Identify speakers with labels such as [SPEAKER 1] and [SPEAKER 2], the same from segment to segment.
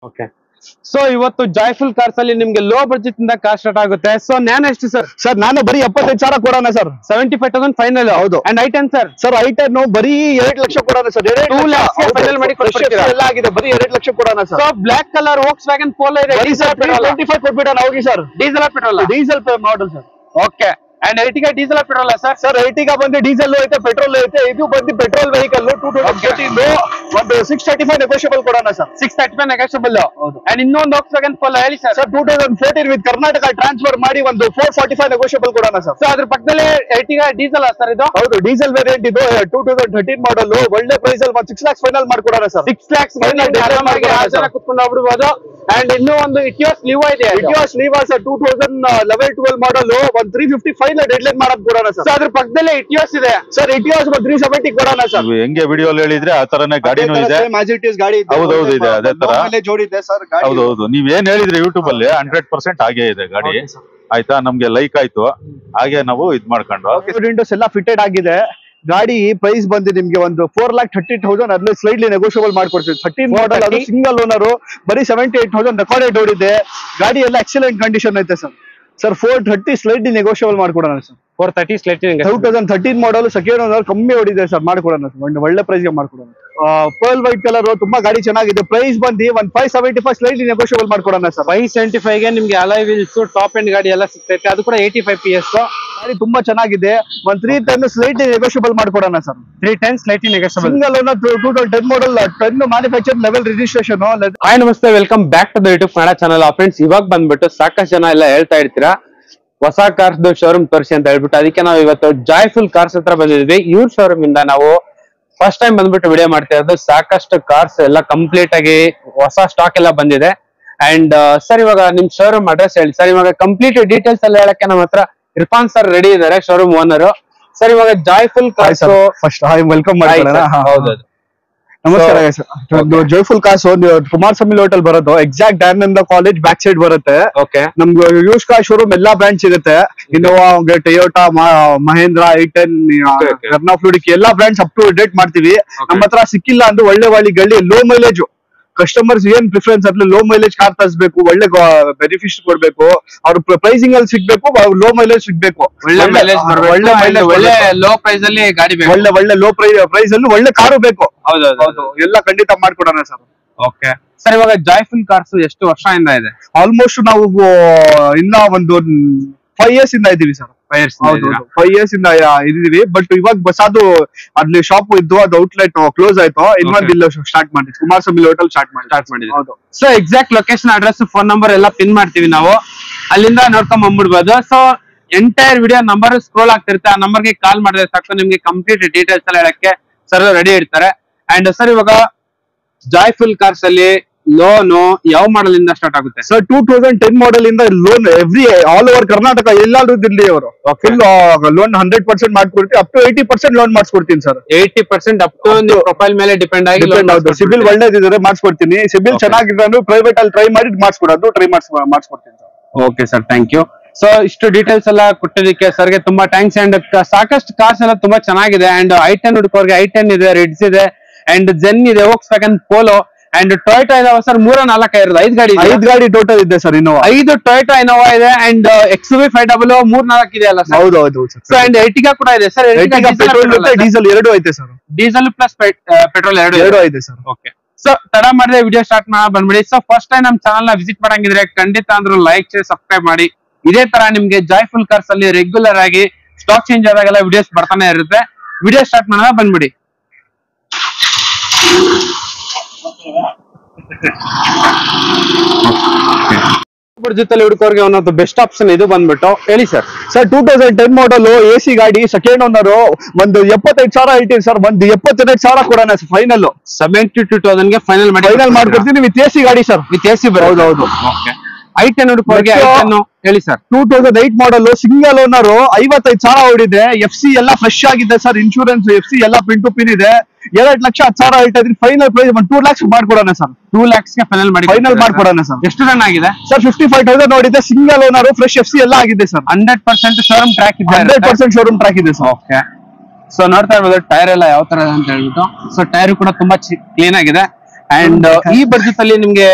[SPEAKER 1] Okay so ಇವತ್ತು joyful cars ಅಲ್ಲಿ ನಿಮ್ಗೆ ಲೋ ಬಡ್ಜೆಟ್ ಇಂದ ಕಾರ್ ಸ್ಟಾರ್ಟ್ ಆಗುತ್ತೆ ಸೊ ನ್ಯಾನ್ ಎಷ್ಟು ಸರ್
[SPEAKER 2] ಸರ್ ನಾನು ಬರೀ ಎಪ್ಪತ್ತೈದು ಸಾವಿರ ಕೊಡೋಣ sir
[SPEAKER 1] seventy five thousand final
[SPEAKER 2] ಹೌದು.
[SPEAKER 1] And I ten sir
[SPEAKER 2] sir I ten ಬರೀ ಎರಡ್ ಲಕ್ಷ ಕೊಡೋಣ ಸರ್
[SPEAKER 1] Two lakhs ಗೆ final ಮಾಡಿ ಕೊಟ್ಬಿಡ್ತೀರಾ?
[SPEAKER 2] ಎಲ್ಲ ಆಗಿದೆ ಬರೀ ಎರಡ್ ಲಕ್ಷ ಕೊಡೋಣ
[SPEAKER 1] so
[SPEAKER 2] sir
[SPEAKER 1] black colour Volkswagen Polo ಇದೆ
[SPEAKER 2] ಬರೀ ಸರ್ ಟ್ವೆಂಟಿ ಫೈವ್ ಕೊಟ್ಬಿಡೋಣ ಹೋಗಿ sir
[SPEAKER 1] diesel petrol
[SPEAKER 2] diesel model sir
[SPEAKER 1] okay and Ertiga diesel petrol sir
[SPEAKER 2] sir Ertiga ಬಂದು ಡೀಸೆಲ್ ಐತೆ ಪೆಟ್ರೋಲ್ ಐತೆ ಇದು ಬಂದು petrol vehicle two thousand fourteen ಒಂದು ಸಿಕ್ಸ್ ತರ್ಟಿ ಫೈವ್ ನೆಗೋಷಿಯಬಲ್ ಕೊಡೋಣ sir
[SPEAKER 1] six thirty five negotiable
[SPEAKER 2] ಹೌದು.
[SPEAKER 1] ಅಂಡ್ ಇನ್ನೊಂದು Volkswagen Polo ಹೇಳಿ sir
[SPEAKER 2] sir two thousand fourteen with Karnataka transfer ಮಾಡಿ ಒಂದು ಫೋರ್ ಫಾರ್ಟಿ ಫೈವ್ ನೆಗೋಷಿಯಬಲ್ ಕೊಡೋಣ ಸರ್
[SPEAKER 1] ಸೊ ಅದ್ರ ಪಕ್ಕದಲ್ಲಿ ಎರ್ಟಿಗ ಡೀಸೆಲ್ ಸರ್ ಇದು
[SPEAKER 2] ಹೌದು ಡೀಸೆಲ್ ವೇರಿಯಂಟ್ ಇದು ಟೂ ತೌಸಂಡ್ ಥರ್ಟೀನ್ ಮಾಡಲ್ ಒಳ್ಳೆ ಪ್ರೈಸ್ ಅಲ್ಲಿ ಒಂದು ಸಿಕ್ಸ್ ಲ್ಯಾಕ್ಸ್ ಫೈನಲ್ ಮಾಡ್ಕೊಡೋಣ sir
[SPEAKER 1] six lakhs
[SPEAKER 2] Final design
[SPEAKER 1] ಆರಾಮಾಗಿ
[SPEAKER 2] ಮಾಡ್ಕೊಡೋಣ
[SPEAKER 1] ಆರು ಜನ
[SPEAKER 2] sir.
[SPEAKER 1] ಕುತ್ಕೊಂಡು ಹೋಗ್ಬಿಡ್ಬೋದು ಅಂಡ್ ಇನ್ನೂ ಒಂದು ಇಟಿಯೋಸ್ ಲಿವೋ ಇದೆ
[SPEAKER 2] Etios Liva two thousand level twelve model ಒಂದ್ three fifty five dead line ಮಾಡೋದು ಕೊಡೋಣ
[SPEAKER 1] ಸೊ
[SPEAKER 2] ಸರ್
[SPEAKER 1] ಅದ್ರ ಪಕ್ಕದಲ್ಲೇ ಇಟಿಯೋಸ್ ಇದೆ
[SPEAKER 2] ಸರ್ ಇಟಿಯೋಸ್ ಒಂದು ತ್ರೀ ಸೆವೆಂಟಿ ಕೊಡೋಣ ಸರ್
[SPEAKER 3] ನೀವು ಹೆಂಗೆ ವಿಡಿಯೋ ಹೇಳಿದ್ರೆ ಆ ತರನೇ ಗಾಡಿನೂ ಇದೆ
[SPEAKER 2] ಮ್ಯಾಜಿಟಿಸ್ ಗಾಡಿ
[SPEAKER 3] ಹೌದು, ಹೌದು, ಇದೆ, ಅದೇ ತರ.
[SPEAKER 2] ಜೋಡಿದೆ ಸರ್ ಗಾಡಿ
[SPEAKER 3] ಹೌದು ಹೌದು ನೀವ್ ಏನ್ ಹೇಳಿದ್ರಿ ಯೂಟ್ಯೂಬ್ ಅಲ್ಲಿ ಹಂಡ್ರೆಡ್ ಪರ್ಸೆಂಟ್ ಹಾಗೆ ಇದೆ ಗಾಡಿ
[SPEAKER 2] Okay, sir.
[SPEAKER 3] ಆಯ್ತಾ ನಮ್ಗೆ ಲೈಕ್ ಆಯ್ತು ಹಾಗೆ ನಾವು ಇದ್ ಮಾಡ್ಕೊಂಡು
[SPEAKER 2] ವಿಂಡೋಸ್ ಎಲ್ಲ ಫಿಟೆಡ್ ಆಗಿದೆ ಗಾಡಿ ಪ್ರೈಸ್ ಬಂದು ನಿಮ್ಗೆ ಒಂದು ಫೋರ್ ಲ್ಯಾಕ್ ಥರ್ಟಿ ತೌಸಂಡ್ ಅದ್ರಲ್ಲಿ ಸ್ಲೈಡ್ಲಿ ನೆಗೋಷಿಯಬಲ್ ಮಾಡ್ಕೊಡ್ತೀವಿ ಥರ್ಟೀನ್ ಮಾಡಲ್ ಅದು
[SPEAKER 1] 430?
[SPEAKER 2] ಸಿಂಗಲ್ ಓನರ್ ಬರೀ ಸೆವೆಂಟಿ ಏಟ್ ತೌಸಂಡ್ ರೆಕಾರ್ಡೆಡ್ ಓಡಿದೆ ಗಾಡಿ ಎಲ್ಲ ಎಕ್ಸಲೆಂಟ್ ಕಂಡೀಷನ್ ಐತೆ sir sir four thirty slightly negotiable ಮಾಡ್ಕೊಡೋಣ sir
[SPEAKER 1] four thirty slight
[SPEAKER 2] two thousand thirteen model second owner ಕಮ್ಮಿ ಓಡಿದೆ ಸರ್ ಮಾಡ್ಕೊಡೋಣ ಸರ್ ಒಂದು ಒಳ್ಳೆ ಪ್ರೈಸ್ ಗೆ ಮಾಡ್ಕೊಡೋಣ ಪರ್ಲ್ ವೈಟ್ ಕಲರ್ ತುಂಬಾ ಗಾಡಿ ಚೆನ್ನಾಗಿದೆ ಪ್ರೈಸ್ ಬಂದು ಒಂದ್ five seventy five slightly negotiable ಮಾಡ್ಕೊಡೋಣ ಸರ್
[SPEAKER 1] ಫೈವ್ ಸೆವೆಂಟಿ ಫೈವ್ ಗೆ ನಿಮ್ಗೆ ಅಲೈ ವೀಲ್ಸ್ ಟಾಪ್ ಎಂಡ್ ಗಾಡಿ ಎಲ್ಲ ಸಿಗ್ತೈತೆ ಅದು ಕೂಡ ಏಯ್ಟಿ ಫೈವ್ ಪಿ ಎಸ್
[SPEAKER 2] ಗಾಡಿ ತುಂಬಾ ಚೆನ್ನಾಗಿದೆ ಒಂದ್ ತ್ರೀ ಟೆನ್ ಸ್ಲೈಡ್ಲಿ ನೆಗೋಷಿಯಬಲ್ ಮಾಡ್ಕೊಡೋಣ sir
[SPEAKER 1] three ten slightly negotiable
[SPEAKER 2] single owner two thousand ten model ten manufacture level registration
[SPEAKER 1] hi ನಮಸ್ತೆ welcome back to the YouTube Kannada channel friends ಇವಾಗ ಬಂದ್ಬಿಟ್ಟು ಸಾಕಷ್ಟು ಜನ ಎಲ್ಲ ಹೇಳ್ತಾ ಇರ್ತೀರಾ ಹೊಸ ಕಾರ್ಸ್ ಶೋರೂಮ್ ತೋರಿಸಿ ಅಂತ ಹೇಳ್ಬಿಟ್ಟು ಅದಕ್ಕೆ ನಾವು ಇವತ್ತು ಜಾಯ್ಫುಲ್ ಕಾರ್ಸ್ ಹತ್ರ ಬಂದಿದ್ವಿ ಇವ್ರ ಶೋರೂಮ್ ಇಂದ ನಾವು ಫಸ್ಟ್ ಟೈಮ್ ಬಂದ್ಬಿಟ್ಟು ವಿಡಿಯೋ ಮಾಡ್ತಾ ಇರೋದು ಸಾಕಷ್ಟು ಕಾರ್ಸ್ ಎಲ್ಲ ಕಂಪ್ಲೀಟ್ ಆಗಿ ಹೊಸ ಸ್ಟಾಕ್ ಎಲ್ಲ ಬಂದಿದೆ ಅಂಡ್ ಸರ್ ಇವಾಗ ನಿಮ್ ಶೋರೂಮ್ ಅಡ್ರೆಸ್ ಹೇಳಿ ಸರ್ ಇವಾಗ ಕಂಪ್ಲೀಟ್ ಡೀಟೇಲ್ಸ್ ಎಲ್ಲ ಹೇಳಕ್ಕೆ ನಮ್ಮ ಹತ್ರ ಇರ್ಫಾನ್ ಸರ್ ರೆಡಿ ಇದ್ದಾರೆ ಶೋರೂಮ್ ಓನರ್ ಸರ್ ಇವಾಗ joyful cars
[SPEAKER 2] first hi welcome ಮಾಡೋಣ
[SPEAKER 1] ಹೌದು
[SPEAKER 2] ನಮಸ್ಕಾರ ಜೈಫುಲ್ ಕಾಸು ಕುಮಾರಸ್ವಾಮಿ ಹೋಟೆಲ್ ಬರೋದು exact Dayananda college back side ಬರುತ್ತೆ
[SPEAKER 1] ಓಕೆ
[SPEAKER 2] ನಮ್ಗೆ ಯೂಸ್ ಕಾರ್ ಶೋರೂಮ್ ಎಲ್ಲಾ ಬ್ರಾಂಚ್ ಸಿಗುತ್ತೆ Innova Toyota Mahindra I ten
[SPEAKER 1] Okay, okay.
[SPEAKER 2] ಕರ್ನಾ ಫ್ಲೂಡಿಕ್ ಎಲ್ಲಾ ಬ್ರಾಂಚ್ ಅಪ್ ಟು ಡೇಟ್ ಮಾಡ್ತೀವಿ ನಮ್ಮ ಹತ್ರ ಸಿಕ್ಕಿಲ್ಲ ಅಂದ್ರೆ ಒಳ್ಳೆ ಒಳ್ಳೆ ಗಳ್ಳಿ ಲೋ ಮೈಲೇಜ್ ಕಸ್ಟಮರ್ಸ್ ಏನ್ ಪ್ರಿಫರೆನ್ಸ್ ಅಂದ್ರೆ ಲೋ ಮೈಲೇಜ್ ಕಾರ್ ತರಿಸ್ಬೇಕು ಒಳ್ಳೆ ಬೆನಿಫಿಟ್ ಕೊಡ್ಬೇಕು ಅವ್ರ ಪ್ರೈಸಿಂಗ್ ಅಲ್ಲಿ ಸಿಗ್ಬೇಕು ಲೋ ಮೈಲೇಜ್ ಸಿಗ್ಬೇಕು
[SPEAKER 1] ಒಳ್ಳೆ ಮೈಲೇಜ್
[SPEAKER 2] ಒಳ್ಳೆ mileage
[SPEAKER 1] ಒಳ್ಳೆ
[SPEAKER 2] ಬರ್ಬೇಕು.
[SPEAKER 1] ಲೋ ಪ್ರೈಸ್ ಅಲ್ಲಿ ಗಾಡಿ ಬೇಕು
[SPEAKER 2] ಒಳ್ಳೆ ಒಳ್ಳೆ ಲೋ ಪ್ರೈಸ್ ಪ್ರೈಸ್ ಅಲ್ಲಿ ಒಳ್ಳೆ ಕಾರು ಬೇಕು
[SPEAKER 1] ಹೌದೌದು
[SPEAKER 2] ಹೌದು ಎಲ್ಲ ಖಂಡಿತ ಮಾಡ್ಕೊಡೋಣ ಸರ್
[SPEAKER 1] ಓಕೆ ಸರ್ ಇವಾಗ ಜಾಯ್ಫುಲ್ ಕಾರ್ಸ್ ಎಷ್ಟು ವರ್ಷದಿಂದ ಇದೆ
[SPEAKER 2] ಆಲ್ಮೋಸ್ಟ್ ನಾವು ಇನ್ನ ಒಂದು ಫೈವ್ ಇಯರ್ಸ್ ಇಂದ ಇದೀವಿ ಸರ್ ಹೌದು ಫೈವ್ ಇಯರ್ಸ್ ಇಂದ ಯಾ- ಇದೀವಿ ಬಟ್ ಇವಾಗ ಬಸಾದು ಅಲ್ಲಿ ಶಾಪ್ ಇದ್ದು ಅದು ಔಟ್ಲೆಟ್ ಕ್ಲೋಸ್ ಆಯ್ತು ಇನ್ನೊಂದ್
[SPEAKER 1] Okay.
[SPEAKER 2] ಇಲ್ಲ ಸ್ಟಾರ್ಟ್ ಮಾಡಿದ್ವಿ ಕುಮಾರಸ್ವಾಮಿ ಹೋಟೆಲ್ ಸ್ಟಾರ್ಟ್ ಮಾಡಿ
[SPEAKER 1] ಸ್ಟಾರ್ಟ್ ಮಾಡಿದ್ವಿ
[SPEAKER 2] ಹೌದು
[SPEAKER 1] so exact location address phone number ಎಲ್ಲ ಪಿನ್ ಮಾಡ್ತೀವಿ ನಾವು ಅಲ್ಲಿಂದ ನೋಡ್ಕೊಂಡ್ ಬಂದ್ಬಿಡ್ಬೋದು so entire video number scroll ಆಗ್ತಿರುತ್ತೆ ಆ ನಂಬರ್ಗೆ ಕಾಲ್ ಮಾಡಿದ್ರೆ ಸಾಕು ನಿಮ್ಗೆ ಕಂಪ್ಲೀಟ್ ಡೀಟೇಲ್ಸ್ ಎಲ್ಲ ಹೇಳಕ್ಕೆ ಸರ್ ರೆಡಿ ಇರ್ತಾರೆ ಅಂಡ್ ಸರ್ ಇವಾಗ ಜಾಯ್ಫುಲ್ ಕಾರ್ಸ್ ಅಲ್ಲಿ ಲೋನು ಯಾವ ಮಾಡಲ್ ಇಂದ ಸ್ಟಾರ್ಟ್ ಆಗುತ್ತೆ
[SPEAKER 2] sir two thousand ten model ಇಂದ loan every all over Karnataka ಎಲ್ಲಾದ್ರೂ ಇಲ್ಲಿ ಅವರು ಫುಲ್ ಲೋನ್ ಹಂಡ್ರೆಡ್ ಪರ್ಸೆಂಟ್ ಮಾಡ್ಕೊಡ್ತೀವಿ up to eighty percent loan ಮಾಡಿಸ್ಕೊಡ್ತೀನಿ sir
[SPEAKER 1] eighty percent up to profile ಮೇಲೆ ಡಿಪೆಂಡ್ ಆಗಿ loan
[SPEAKER 2] ಹೌದು ಸಿಬಿಲ್
[SPEAKER 1] ಮಾಡ್ಸ್ಕೊಡ್ತೀವಿ.
[SPEAKER 2] ಒಳ್ಳೇದಿದ್ರೆ ಮಾಡಿಸ್ಕೊಡ್ತೀನಿ ಸಿಬಿಲ್
[SPEAKER 1] Okay.
[SPEAKER 2] ಚೆನ್ನಾಗಿದ್ರೆ ಪ್ರೈವೇಟ್ ಅಲ್ಲಿ ಟ್ರೈ ಮಾಡಿ ಮಾಡಿಸ್ಕೊಡೋದು ಟ್ರೈ ಮಾಡಿಸ್ ಮಾಡಿಸ್ಕೊಡ್ತೀನಿ sir
[SPEAKER 1] okay sir thank you so ಇಷ್ಟು ಡೀಟೇಲ್ಸ್ ಎಲ್ಲ ಕೊಟ್ಟಿದ್ದಕ್ಕೆ ಸರ್ಗೆ ತುಂಬಾ ಥ್ಯಾಂಕ್ಸ್ ಅಂಡ್ ಸಾಕಷ್ಟು ಕಾರ್ಸ್ ಎಲ್ಲ ತುಂಬಾ ಚೆನ್ನಾಗಿದೆ ಅಂಡ್ ಐ ಟೆನ್ ಹುಡುಕೋರ್ಗೆ ಐ ಟೆನ್ ಇದೆ ರಿಡ್ಸ್ ಇದೆ ಅಂಡ್ ಜೆನ್ ಇದೆ Volkswagen Polo and Toyota ಇದಾವೆ ಸರ್ ಮೂರ ನಾಲ್ಕ ಇರೋದು ಐದು ಗಾಡಿ ಇದೆ.
[SPEAKER 2] ಐದ್ ಗಾಡಿ ಟೋಟಲ್ ಇದೆ ಸರ್ ಇನ್ನೋವಾ
[SPEAKER 1] ಐದು ಟೊಯೋಟಾ ಇನೋವಾ ಇದೆ and X V five double ಮೂರ್ ನಾಲ್ಕು ಇದೆ ಅಲ್ಲ ಸರ್
[SPEAKER 2] ಹೌದು ಹೌದು
[SPEAKER 1] ಸೊ ಅಂಡ್ ಎರ್ಟಿಗಾ ಕೂಡ ಇದೆ ಸರ್
[SPEAKER 2] ಪೆಟ್ರೋಲ್ ಮತ್ತೆ ಡೀಸೆಲ್ ಎರಡು ಐತೆ ಸರ್
[SPEAKER 1] ಡೀಸೆಲ್ ಪ್ಲಸ್ ಪೆಟ್ರೋಲ್ ಎರಡು
[SPEAKER 2] ಎರಡು ಐತೆ ಸರ್
[SPEAKER 1] ಓಕೆ ಸೊ ತಡ ಮಾಡಿದ್ರೆ ವಿಡಿಯೋ ಸ್ಟಾರ್ಟ್ ಮಾಡ ಬಂದ್ಬಿಡಿ ಸೊ ಫಸ್ಟ್ ಟೈಮ್ ನಮ್ ಚಾನಲ್ ನ ವಿಸಿಟ್ ಮಾಡಂಗಿದ್ರೆ ಖಂಡಿತ ಅಂದ್ರೂ ಲೈಕ್ ಶೇರ್ ಸಬ್ಸ್ಕ್ರೈಬ್ ಮಾಡಿ ಇದೇ ತರ ನಿಮ್ಗೆ ಜಾಯ್ಫುಲ್ ಕಾರ್ಸ್ ಅಲ್ಲಿ ರೆಗ್ಯುಲರ್ ಆಗಿ ಸ್ಟಾಕ್ ಚೇಂಜ್ ಆದಾಗೆಲ್ಲ ವಿಡಿಯೋಸ್ ಬರ್ತಾನೆ ಇರುತ್ತೆ ವಿಡಿಯೋ ಸ್ಟಾರ್ಟ್ ಮಾಡೋಣ ಬಂದ್ಬಿಡಿ ಜೊತೆಲಿ ಹುಡುಕೋರ್ಗೆ ಒಂದೊಂದು ಬೆಸ್ಟ್ ಆಪ್ಷನ್ ಇದು ಬಂದ್ಬಿಟ್ಟು ಹೇಳಿ sir
[SPEAKER 2] sir two thousand ten model A C ಗಾಡಿ ಸೆಕೆಂಡ್ ಓನರ್ ಒಂದು ಎಪ್ಪತ್ತೈದು ಸಾವಿರ ಐತಿ ಸರ್ ಒಂದು ಎಪ್ಪತ್ತೆರಡು ಸಾವಿರ ಕೊಡೋಣ ಫೈನಲ್
[SPEAKER 1] ಸೆವೆಂಟಿ ಟು ತೌಸಂಡ್ ಗೆ ಫೈನಲ್ ಮಾಡಿ
[SPEAKER 2] ಫೈನಲ್ ಮಾಡ್ಕೊಡ್ತೀನಿ ವಿತ್ ಎ ಸಿ ಗಾಡಿ ಸರ್
[SPEAKER 1] ವಿತ್ ಎಸಿ
[SPEAKER 2] ಹೌದು ಹೌದು
[SPEAKER 1] ಐ ಟೆನ್ ಹುಡುಕೋರ್ಗೆ ಐ
[SPEAKER 2] Metro-
[SPEAKER 1] ಟೆನ್ ಹೇಳಿ sir
[SPEAKER 2] two thousand eight model single owner ಐವತ್ತೈದು ಸಾವಿರ ಹೊಡಿದೆ ಎಫ್ ಸಿ ಎಲ್ಲ ಫ್ರೆಶ್ ಆಗಿದೆ ಸರ್ ಇನ್ಶೂರೆನ್ಸ್ ಎಫ್ ಸಿ ಎಲ್ಲ ಪಿನ್ ಟು ಪಿನ್ ಇದೆ ಎರಡ್ ಲಕ್ಷ ಹತ್ತು ಸಾವಿರ ಹೇಳ್ತಾ ಇದ್ರಿ ಫೈನಲ್ ಪ್ರೈಸ್ ಒಂದು ಟೂ ಲ್ಯಾಕ್ಸ್ ಮಾಡ್ಕೊಡೋಣ ಸರ್
[SPEAKER 1] ಟೂ ಲ್ಯಾಕ್ಸ್ ಗೆ ಫೈನಲ್ ಮಾಡಿ
[SPEAKER 2] ಫೈನಲ್ ಮಾಡ್ಕೊಡೋಣ ಸರ್
[SPEAKER 1] ಎಷ್ಟು ರನ್ ಆಗಿದೆ
[SPEAKER 2] ಸರ್ ಫಿಫ್ಟಿ ಫೈವ್ ತೌಸಂಡ್ ನೋಡಿದೆ single owner fresh F C ಎಲ್ಲ ಆಗಿದೆ sir
[SPEAKER 1] hundred percent showroom track
[SPEAKER 2] hundred
[SPEAKER 1] ಇದೆ
[SPEAKER 2] ಪರ್ಸೆಂಟ್ ಶೋರೂಮ್ ಟ್ರ್ಯಾಕ್ ಇದೆ ಸರ್
[SPEAKER 1] ಓಕೆ ಸೊ ನೋಡ್ತಾ ಇರ್ಬೋದು ಟೈರ್ ಎಲ್ಲ ಯಾವ ತರ ಇದೆ ಅಂತ ಹೇಳ್ಬಿಟ್ಟು ಸೊ ಟೈರ್ ಕೂಡ ತುಂಬಾ ಕ್ಲೀನ್ ಆಗಿದೆ ಅಂಡ್ ಈ ಬಡ್ಜೆಟ್ ಅಲ್ಲಿ ನಿಮ್ಗೆ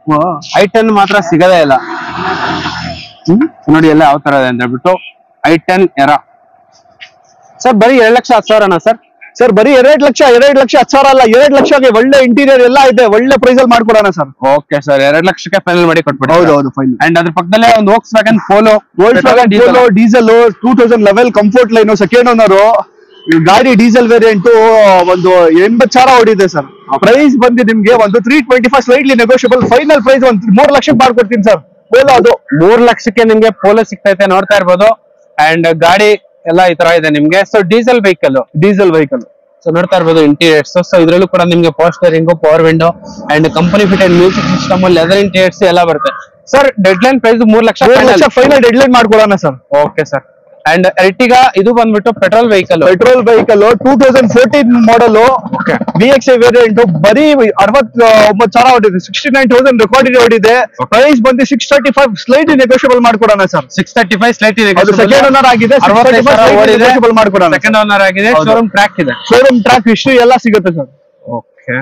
[SPEAKER 1] ಐ ಟೆನ್ ಮಾತ್ರ ಸಿಗದೇ ಇಲ್ಲ ಹ್ಮ್ ನೋಡಿ ಎಲ್ಲ ಯಾವ ತರ ಇದೆ ಅಂತ ಹೇಳ್ಬಿಟ್ಟು ಐ ಟೆನ್ ಎರ ಸರ್ ಬರೀ ಎರಡ್ ಲಕ್ಷ ಹತ್ತು ಸಾವಿರನಾ ಸರ್
[SPEAKER 2] ಸರ್ ಬರೀ ಎರಡ್ ಲಕ್ಷ ಎರಡ್ ಲಕ್ಷ ಹತ್ತು ಸಾವಿರ ಅಲ್ಲ ಎರಡ್ ಲಕ್ಷಗೆ ಒಳ್ಳೆ ಇಂಟೀರಿಯರ್ ಎಲ್ಲ ಇದೆ ಒಳ್ಳೆ ಪ್ರೈಸ್ ಅಲ್ಲಿ ಮಾಡ್ಕೊಡೋಣ ಸರ್
[SPEAKER 1] ಓಕೆ ಸರ್ ಎರಡ್ ಲಕ್ಷಕ್ಕೆ ಫೈನಲ್ ಮಾಡಿ ಕೊಟ್ಬಿಡಿ
[SPEAKER 2] ಹೌದು ಹೌದು ಫೈನ್
[SPEAKER 1] ಅಂಡ್ ಅದ್ರ ಪಕ್ಕದಲ್ಲೇ ಒಂದು ವೋಕ್ಸ್ ವ್ಯಾಗನ್ ಪೋಲೋ
[SPEAKER 2] ವೋಲ್ಸ್ diesel two thousand level comfort line second owner ಗಾಡಿ ಡೀಸೆಲ್ ವೇರಿಯಂಟ್ ಒಂದು ಎಂಬತ್ ಸಾವಿರ ಹೊಡಿದೆ ಸರ್ ಪ್ರೈಸ್ ಬಂದು ನಿಮ್ಗೆ ಒಂದು three twenty five slightly negotiable final price ಒಂದು ಮೂರ್ ಲಕ್ಷಕ್ಕೆ ಮಾಡ್ಕೊಡ್ತೀನಿ ಸರ್ ಪೋಲೋ ಅದು
[SPEAKER 1] ಮೂರ್ ಲಕ್ಷಕ್ಕೆ ನಿಮ್ಗೆ ಪೋಲೋ ಸಿಗ್ತೈತೆ ನೋಡ್ತಾ ಇರ್ಬೋದು ಅಂಡ್ ಗಾಡಿ ಎಲ್ಲ ಈ ತರ ಇದೆ ನಿಮ್ಗೆ so diesel vehicle
[SPEAKER 2] diesel vehicle
[SPEAKER 1] so ನೋಡ್ತಾ ಇರ್ಬೋದು ಇಂಟೀರಿಯರ್ಸ್ ಸೊ ಇದ್ರಲ್ಲೂ ಕೂಡ ನಿಮ್ಗೆ power steering power window and company fitted music system leather interiors ಎಲ್ಲ ಬರುತ್ತೆ ಸರ್ ಡೆಡ್ ಲೈನ್ ಪ್ರೈಸ್ ಮೂರ್ ಲಕ್ಷ
[SPEAKER 2] ಮೂರ್ ಲಕ್ಷ ಫೈನಲ್ ಡೆಡ್ ಲೈನ್ ಮಾಡ್ಕೊಡೋಣ sir
[SPEAKER 1] okay sir and Ertiga ಇದು ಬಂದ್ಬಿಟ್ಟು petrol vehicle
[SPEAKER 2] petrol vehicle two thousand fourteen model
[SPEAKER 1] Okay.
[SPEAKER 2] B X I variant ಬರೀ ಅರವತ್ ಒಂಬತ್ತು ಸಾವಿರ ಹೊಡಿದೆ sixty nine thousand record ಹೊಡಿದೆ price ಬಂದು six thirty five slight negotiable ಮಾಡ್ಕೊಡೋಣ sir
[SPEAKER 1] six thirty five slight ಇದೆ
[SPEAKER 2] ಅದು ಸೆಕೆಂಡ್ ಓನರ್ ಆಗಿದೆ ನೆಗೋಷಿಯಬಲ್ ಮಾಡ್ಕೊಡೋಣ
[SPEAKER 1] ಸೆಕೆಂಡ್ ಓನರ್ ಆಗಿದೆ
[SPEAKER 2] ಹೌದು.
[SPEAKER 1] ಶೋರೂಮ್ ಟ್ರ್ಯಾಕ್ ಇದೆ
[SPEAKER 2] ಶೋರೂಮ್ ಟ್ರ್ಯಾಕ್ ಹಿಸ್ಟ್ರಿ ಎಲ್ಲ ಸಿಗುತ್ತೆ ಸರ್
[SPEAKER 1] ಓಕೆ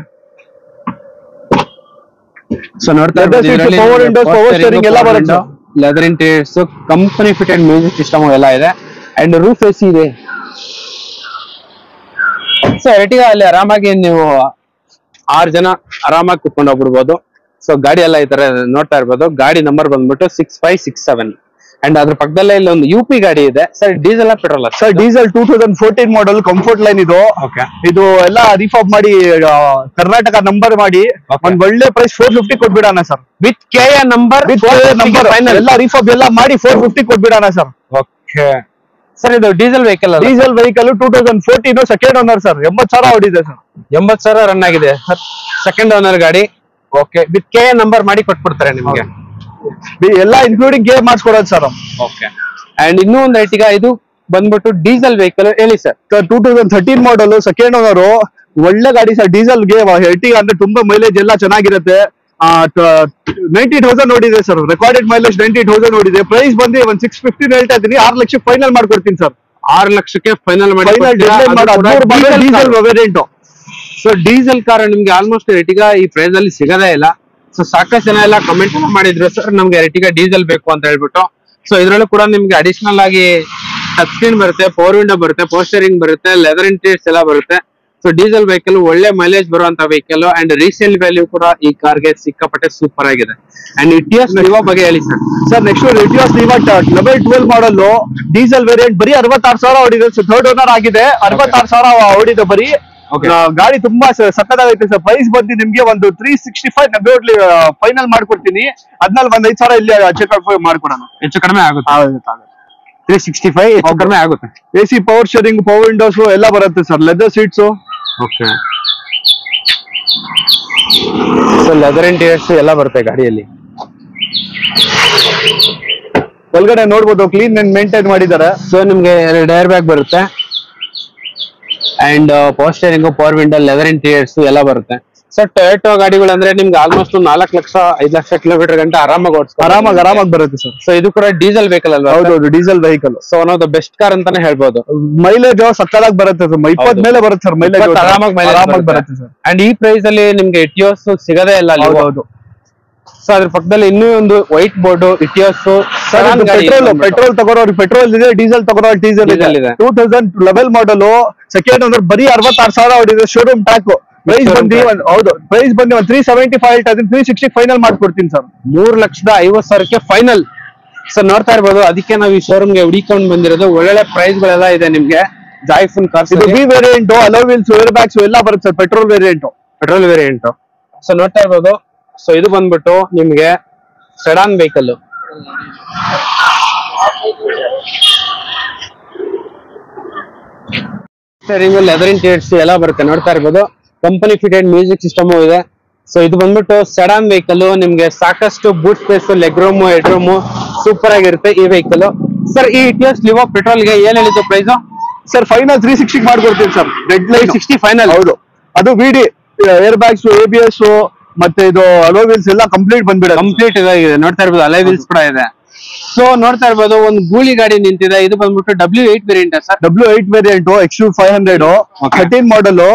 [SPEAKER 1] ಸೊ ನೋಡ್ತಾ
[SPEAKER 2] Leather seats, power windows, power steering ಎಲ್ಲ ಬರುತ್ತೆ.
[SPEAKER 1] Leather interiors company fitted music system ಎಲ್ಲ ಇದೆ ಅಂಡ್ ರೂಫ್ ಎ ಸಿ ಇದೆ ಸೊ ಎರ್ಟಿಗಾ ಅಲ್ಲಿ ಆರಾಮಾಗಿ ನೀವು ಆರ್ ಜನ ಆರಾಮಾಗಿ ಕುತ್ಕೊಂಡು ಹೋಗ್ಬಿಡ್ಬೋದು ಸೊ ಗಾಡಿ ಎಲ್ಲ ಈ ತರ ನೋಡ್ತಾ ಇರ್ಬೋದು ಗಾಡಿ ನಂಬರ್ ಬಂದ್ಬಿಟ್ಟು six five six seven and ಅದ್ರ ಪಕ್ಕದಲ್ಲೇ ಇಲ್ಲಿ ಒಂದು ಯು ಪಿ ಗಾಡಿ ಇದೆ sir diesel petrol
[SPEAKER 2] sir diesel two thousand fourteen model comfort line ಇದು
[SPEAKER 1] ಓಕೆ
[SPEAKER 2] ಇದು ಎಲ್ಲ ರಿಫಾರ್ಮ್ ಮಾಡಿ ಆ, ಕರ್ನಾಟಕ ನಂಬರ್ ಮಾಡಿ
[SPEAKER 1] Okay.
[SPEAKER 2] ಒಂದ್ ಒಳ್ಳೆ ಪ್ರೈಸ್ ಫೋರ್ ಫಿಫ್ಟಿ ಕೊಟ್ಬಿಡೋಣ sir
[SPEAKER 1] with K A number
[SPEAKER 2] number
[SPEAKER 1] final
[SPEAKER 2] ಎಲ್ಲ ರಿಫಾರ್ಮ್ ಎಲ್ಲ ಮಾಡಿ ಫೋರ್ ಫಿಫ್ಟಿ ಕೊಟ್ಬಿಡೋಣ ಸರ್
[SPEAKER 1] ಓಕೆ ಸರ್ ಇದು ಡೀಸೆಲ್ ವೆಹಿಕಲ್ ಅಲ್ಲ
[SPEAKER 2] diesel vehicle two thousand fourteen second owner sir ಎಂಬತ್ ಸಾವಿರ ಹೊಡಿದೆ ಸರ್
[SPEAKER 1] ಎಂಬತ್ ಸಾವಿರ ರನ್ ಆಗಿದೆ ಸೆಕೆಂಡ್ ಓನರ್ ಗಾಡಿ ಓಕೆ ವಿತ್ ಕೆ ನಂಬರ್ ಮಾಡಿ ಕೊಟ್ಬಿಡ್ತಾರೆ ನಿಮ್ಗೆ
[SPEAKER 2] ಎಲ್ಲ ಇನ್ಕ್ಲೂಡಿಂಗ್ ಗೇರ್ ಮಾಡಿಸ್ಕೊಡೋದು ಸರ್
[SPEAKER 1] ಓಕೆ ಅಂಡ್ ಇನ್ನೂ ಒಂದು ಐಟಿಗ ಇದು ಬಂದ್ಬಿಟ್ಟು ಡೀಸೆಲ್ ವೆಹಿಕಲ್ ಹೇಳಿ sir
[SPEAKER 2] two thousand thirteen model second owner ಒಳ್ಳೆ ಗಾಡಿ ಸರ್ ಡೀಸೆಲ್ಗೆ ಎರ್ಟಿಗ ಅಂದ್ರೆ ತುಂಬಾ ಮೈಲೇಜ್ ಎಲ್ಲ ಚೆನ್ನಾಗಿರುತ್ತೆ ನೈಂಟಿ ತೌಸಂಡ್ ನೋಡಿದೆ sir recorded mileage ninety thousand ನೋಡಿದೆ ಪ್ರೈಸ್ ಬಂದು ಒಂದ್ ಸಿಕ್ಸ್ ಫಿಫ್ಟೀನ್ ಹೇಳ್ತಾ ಇದ್ದೀನಿ ಆರು ಲಕ್ಷ ಫೈನಲ್ ಮಾಡ್ಕೊಡ್ತೀನಿ ಸರ್
[SPEAKER 1] ಆರು ಲಕ್ಷಕ್ಕೆ ಫೈನಲ್ ಮಾಡಿ
[SPEAKER 2] final diesel variant
[SPEAKER 1] so diesel car ನಿಮ್ಗೆ ಆಲ್ಮೋಸ್ಟ್ ಎರ್ಟಿಗಾ ಈ ಪ್ರೈಸ್ ಅಲ್ಲಿ ಸಿಗದೇ ಇಲ್ಲ ಸೊ ಸಾಕಷ್ಟು ಜನ ಎಲ್ಲ ಕಮೆಂಟ್ ಮಾಡಿದ್ರು ಸರ್ ನಮ್ಗೆ ಎರ್ಟಿಗಾ ಡೀಸೆಲ್ ಬೇಕು ಅಂತ ಹೇಳ್ಬಿಟ್ಟು ಸೊ ಇದ್ರಲ್ಲೂ ಕೂಡ ನಿಮ್ಗೆ ಅಡಿಷನಲ್ ಆಗಿ ಟಚ್ ಸ್ಕ್ರೀನ್ ಬರುತ್ತೆ ಪವರ್ ವಿಂಡೋ ಬರುತ್ತೆ ಪೋಸ್ಟರಿಂಗ್ ಬರುತ್ತೆ ಲೆದರ್ ಇಂಟೀರಿಯರ್ಸ್ ಎಲ್ಲ ಬರುತ್ತೆ ಸೊ ಡೀಸೆಲ್ ವೆಹಿಕಲ್ ಒಳ್ಳೆ ಮೈಲೇಜ್ ಬರುವಂತ ವೆಹಿಕಲ್ ಅಂಡ್ ರೀಸೇಲ್ ವ್ಯಾಲ್ಯೂ ಕೂಡ ಈ ಕಾರ್ಗೆ ಸಿಕ್ಕಾಪಟ್ಟೆ ಸೂಪರ್ ಆಗಿದೆ ಅಂಡ್ ಇಟಿಎಸ್ ಲಿವೋ ಬಗ್ಗೆ ಹೇಳಿ sir
[SPEAKER 2] sir next Etios Liva level twelve model diesel variant ಬರೀ ಅರವತ್ತಾರು ಸಾವಿರ ಹೊಡಿದೆ ಥರ್ಡ್ ಓನರ್ ಆಗಿದೆ ಅರವತ್ತಾರು ಸಾವಿರ ಹೊಡಿದೆ ಬರೀ
[SPEAKER 1] Okay.
[SPEAKER 2] ಆ, ಗಾಡಿ ತುಂಬಾ ಸ- ಸಕ್ಕತ್ತಾಗೈತೆ ಸರ್ ಪ್ರೈಸ್ ಬಂದು ನಿಮ್ಗೆ ಒಂದು ತ್ರೀ ಸಿಕ್ಸ್ಟಿ ಫೈವ್ ನಬ್ಬೇಡ್ಲಿ ಫೈನಲ್ ಮಾಡ್ಕೊಡ್ತೀನಿ ಅದ್ನಲ್ಲಿ ಒಂದ್ ಐದ್ ಸಾವಿರ ಇಲ್ಲಿ ಚೆಕ್ ಮಾಡ್ಕೊಡೋಣ
[SPEAKER 1] ಹೆಚ್ಚು ಕಡಿಮೆ ಆಗುತ್ತೆ ತ್ರೀ ಸಿಕ್ಸ್ಟಿ ಫೈವ್ ಹೆಚ್ಚು
[SPEAKER 2] ಹೌದು.
[SPEAKER 1] ಕಡಿಮೆ ಆಗುತ್ತೆ
[SPEAKER 2] A C power steering power windows ಎಲ್ಲ ಬರುತ್ತೆ sir leather seats
[SPEAKER 1] okay so leather interiors ಎಲ್ಲ ಬರುತ್ತೆ ಗಾಡಿಯಲ್ಲಿ
[SPEAKER 2] ಒಳಗಡೆ ನೋಡ್ಬೋದು ಕ್ಲೀನ್ ಅಂಡ್ ಮೇಂಟೈನ್ ಮಾಡಿದ್ದಾರೆ
[SPEAKER 1] ಸೊ ನಿಮ್ಗೆ ಎರಡು ಏರ್ ಬ್ಯಾಗ್ ಬರುತ್ತೆ and power steering power window leather interiors ಎಲ್ಲ ಬರುತ್ತೆ ಸರ್ ಟೊಯೋಟೋ ಗಾಡಿಗಳು ಅಂದ್ರೆ ನಿಮ್ಗೆ ಆಲ್ಮೋಸ್ಟ್ ನಾಲ್ಕು ಲಕ್ಷ ಐದು ಲಕ್ಷ ಕಿಲೋಮೀಟರ್ ಗಂಟೆ ಆರಾಮಾಗಿ ಓಡಿಸ್ತಾರೆ
[SPEAKER 2] ಆರಾಮಾಗಿ ಆರಾಮಾಗಿ ಬರುತ್ತೆ ಸರ್
[SPEAKER 1] ಸೊ ಇದು ಕೂಡ ಡೀಸೆಲ್ ವೆಹಿಕಲ್ ಅಲ್ವಾ
[SPEAKER 2] ಹೌದೌದು diesel vehicle
[SPEAKER 1] so one of the best car ಅಂತಾನೆ ಹೇಳ್ಬೋದು
[SPEAKER 2] ಮೈಲೇಜ್ ಸಕ್ಕದಾಗಿ ಬರುತ್ತೆ ಸರ್ ಇಪ್ಪತ್
[SPEAKER 1] ಹೌದು.
[SPEAKER 2] ಮೇಲೆ ಬರುತ್ತೆ ಸರ್ ಮೈಲೇಜ್
[SPEAKER 1] ಇಪ್ಪತ್ತು ಆರಾಮಾಗಿ mileage
[SPEAKER 2] ಆರಾಮಾಗಿ
[SPEAKER 1] ಬರುತ್ತೆ
[SPEAKER 2] ಬರುತ್ತೆ ಸರ್
[SPEAKER 1] ಅಂಡ್ ಈ ಪ್ರೈಸ್ ಅಲ್ಲಿ ನಿಮ್ಗೆ ಇಟಿಯೋಸ್ ಸಿಗದೇ ಇಲ್ಲ ಅಲ್ಲಿ
[SPEAKER 2] ಹೌದೌದು
[SPEAKER 1] ಸೊ ಅದ್ರ ಪಕ್ಕದಲ್ಲಿ ಇನ್ನೂ ಒಂದು white board Etios
[SPEAKER 2] sir petrol petrol ತಗೊಳೋರು ಪೆಟ್ರೋಲ್ ಇದೆ ಡೀಸೆಲ್ ತಗೊಳೋರು ಡೀಸೆಲ್
[SPEAKER 1] Diesel
[SPEAKER 2] ಇದೆ
[SPEAKER 1] ಇದೆ.
[SPEAKER 2] Two thousand level model second ಅಂದ್ರೆ ಬರೀ ಅರವತ್ತಾರು ಸಾವಿರ ಹೊಡಿದೆ ಶೋರೂಮ್ ಟ್ಯಾಕ್ ಪ್ರೈಸ್
[SPEAKER 1] Showroom
[SPEAKER 2] ಬಂದು
[SPEAKER 1] tax.
[SPEAKER 2] ಒಂದ್- ಹೌದು ಪ್ರೈಸ್ ಬಂದು ಒಂದು ತ್ರೀ ಸೆವೆಂಟಿ ಫೈವ್ ಹೇಳ್ತಾ ತ್ರೀ ಸಿಕ್ಸ್ಟಿ ಫೈನಲ್ ಮಾಡ್ಕೊಡ್ತೀನಿ ಸರ್
[SPEAKER 1] ಮೂರ್ ಲಕ್ಷದ ಐವತ್ ಸಾವಿರಕ್ಕೆ ಫೈನಲ್ ಸರ್ ನೋಡ್ತಾ ಇರ್ಬೋದು ಅದಕ್ಕೆ ನಾವು ಈ ಶೋರೂಮ್ಗೆ ಹುಡಿಕೊಂಡು ಬಂದಿರೋದು ಒಳ್ಳೊಳ್ಳೆ ಪ್ರೈಸ್ ಗಳೆಲ್ಲ ಇದೆ ನಿಮ್ಗೆ ಜಾಯ್ಫುಲ್ ಕಾರ್ಸ್
[SPEAKER 2] ಇದು B variant alloy wheels air bags ಎಲ್ಲ ಬರುತ್ತೆ sir petrol variant
[SPEAKER 1] petrol variant so ನೋಡ್ತಾ ಇರ್ಬೋದು ಸೊ ಇದು ಬಂದ್ಬಿಟ್ಟು ನಿಮ್ಗೆ sedan vehicle steering leather interiors ಎಲ್ಲ ಬರುತ್ತೆ ನೋಡ್ತಾ ಇರ್ಬೋದು ಕಂಪನಿ ಫಿಟೆಡ್ ಮ್ಯೂಸಿಕ್ ಸಿಸ್ಟಮ್ ಇದೆ ಸೊ ಇದು ಬಂದ್ಬಿಟ್ಟು ಸೆಡಾನ್ ವೆಹಿಕಲ್ ನಿಮ್ಗೆ ಸಾಕಷ್ಟು boot space legroom headroom super ಆಗಿರುತ್ತೆ ಈ ವೆಹಿಕಲ್ ಸರ್ ಈ ಇಟಿಎಸ್ ಲಿವೋ ಪೆಟ್ರೋಲ್ ಗೆ ಏನ್ ಹೇಳಿದ್ದು price
[SPEAKER 2] sir final three sixty ಮಾಡ್ಕೊಡ್ತೀನಿ sir deadline
[SPEAKER 1] sixty final
[SPEAKER 2] ಹೌದು ಅದು ವಿಡಿ air bags A B S ಮತ್ತೆ ಇದು ಅಲೋ ವೀಲ್ಸ್ ಎಲ್ಲ ಕಂಪ್ಲೀಟ್ ಬಂದ್ಬಿಡುತ್ತೆ
[SPEAKER 1] ಕಂಪ್ಲೀಟ್ ಇದಾಗಿದೆ ನೋಡ್ತಾ ಇರ್ಬೋದು ಅಲೈ ವೀಲ್ಸ್ ಕೂಡ ಇದೆ ಸೊ ನೋಡ್ತಾ ಇರ್ಬೋದು ಒಂದು ಗೂಳಿ ಗಾಡಿ ನಿಂತಿದೆ ಇದು ಬಂದ್ಬಿಟ್ಟು W eight variant sir
[SPEAKER 2] W eight variant X U five hundred
[SPEAKER 1] Okay.
[SPEAKER 2] Thirteen model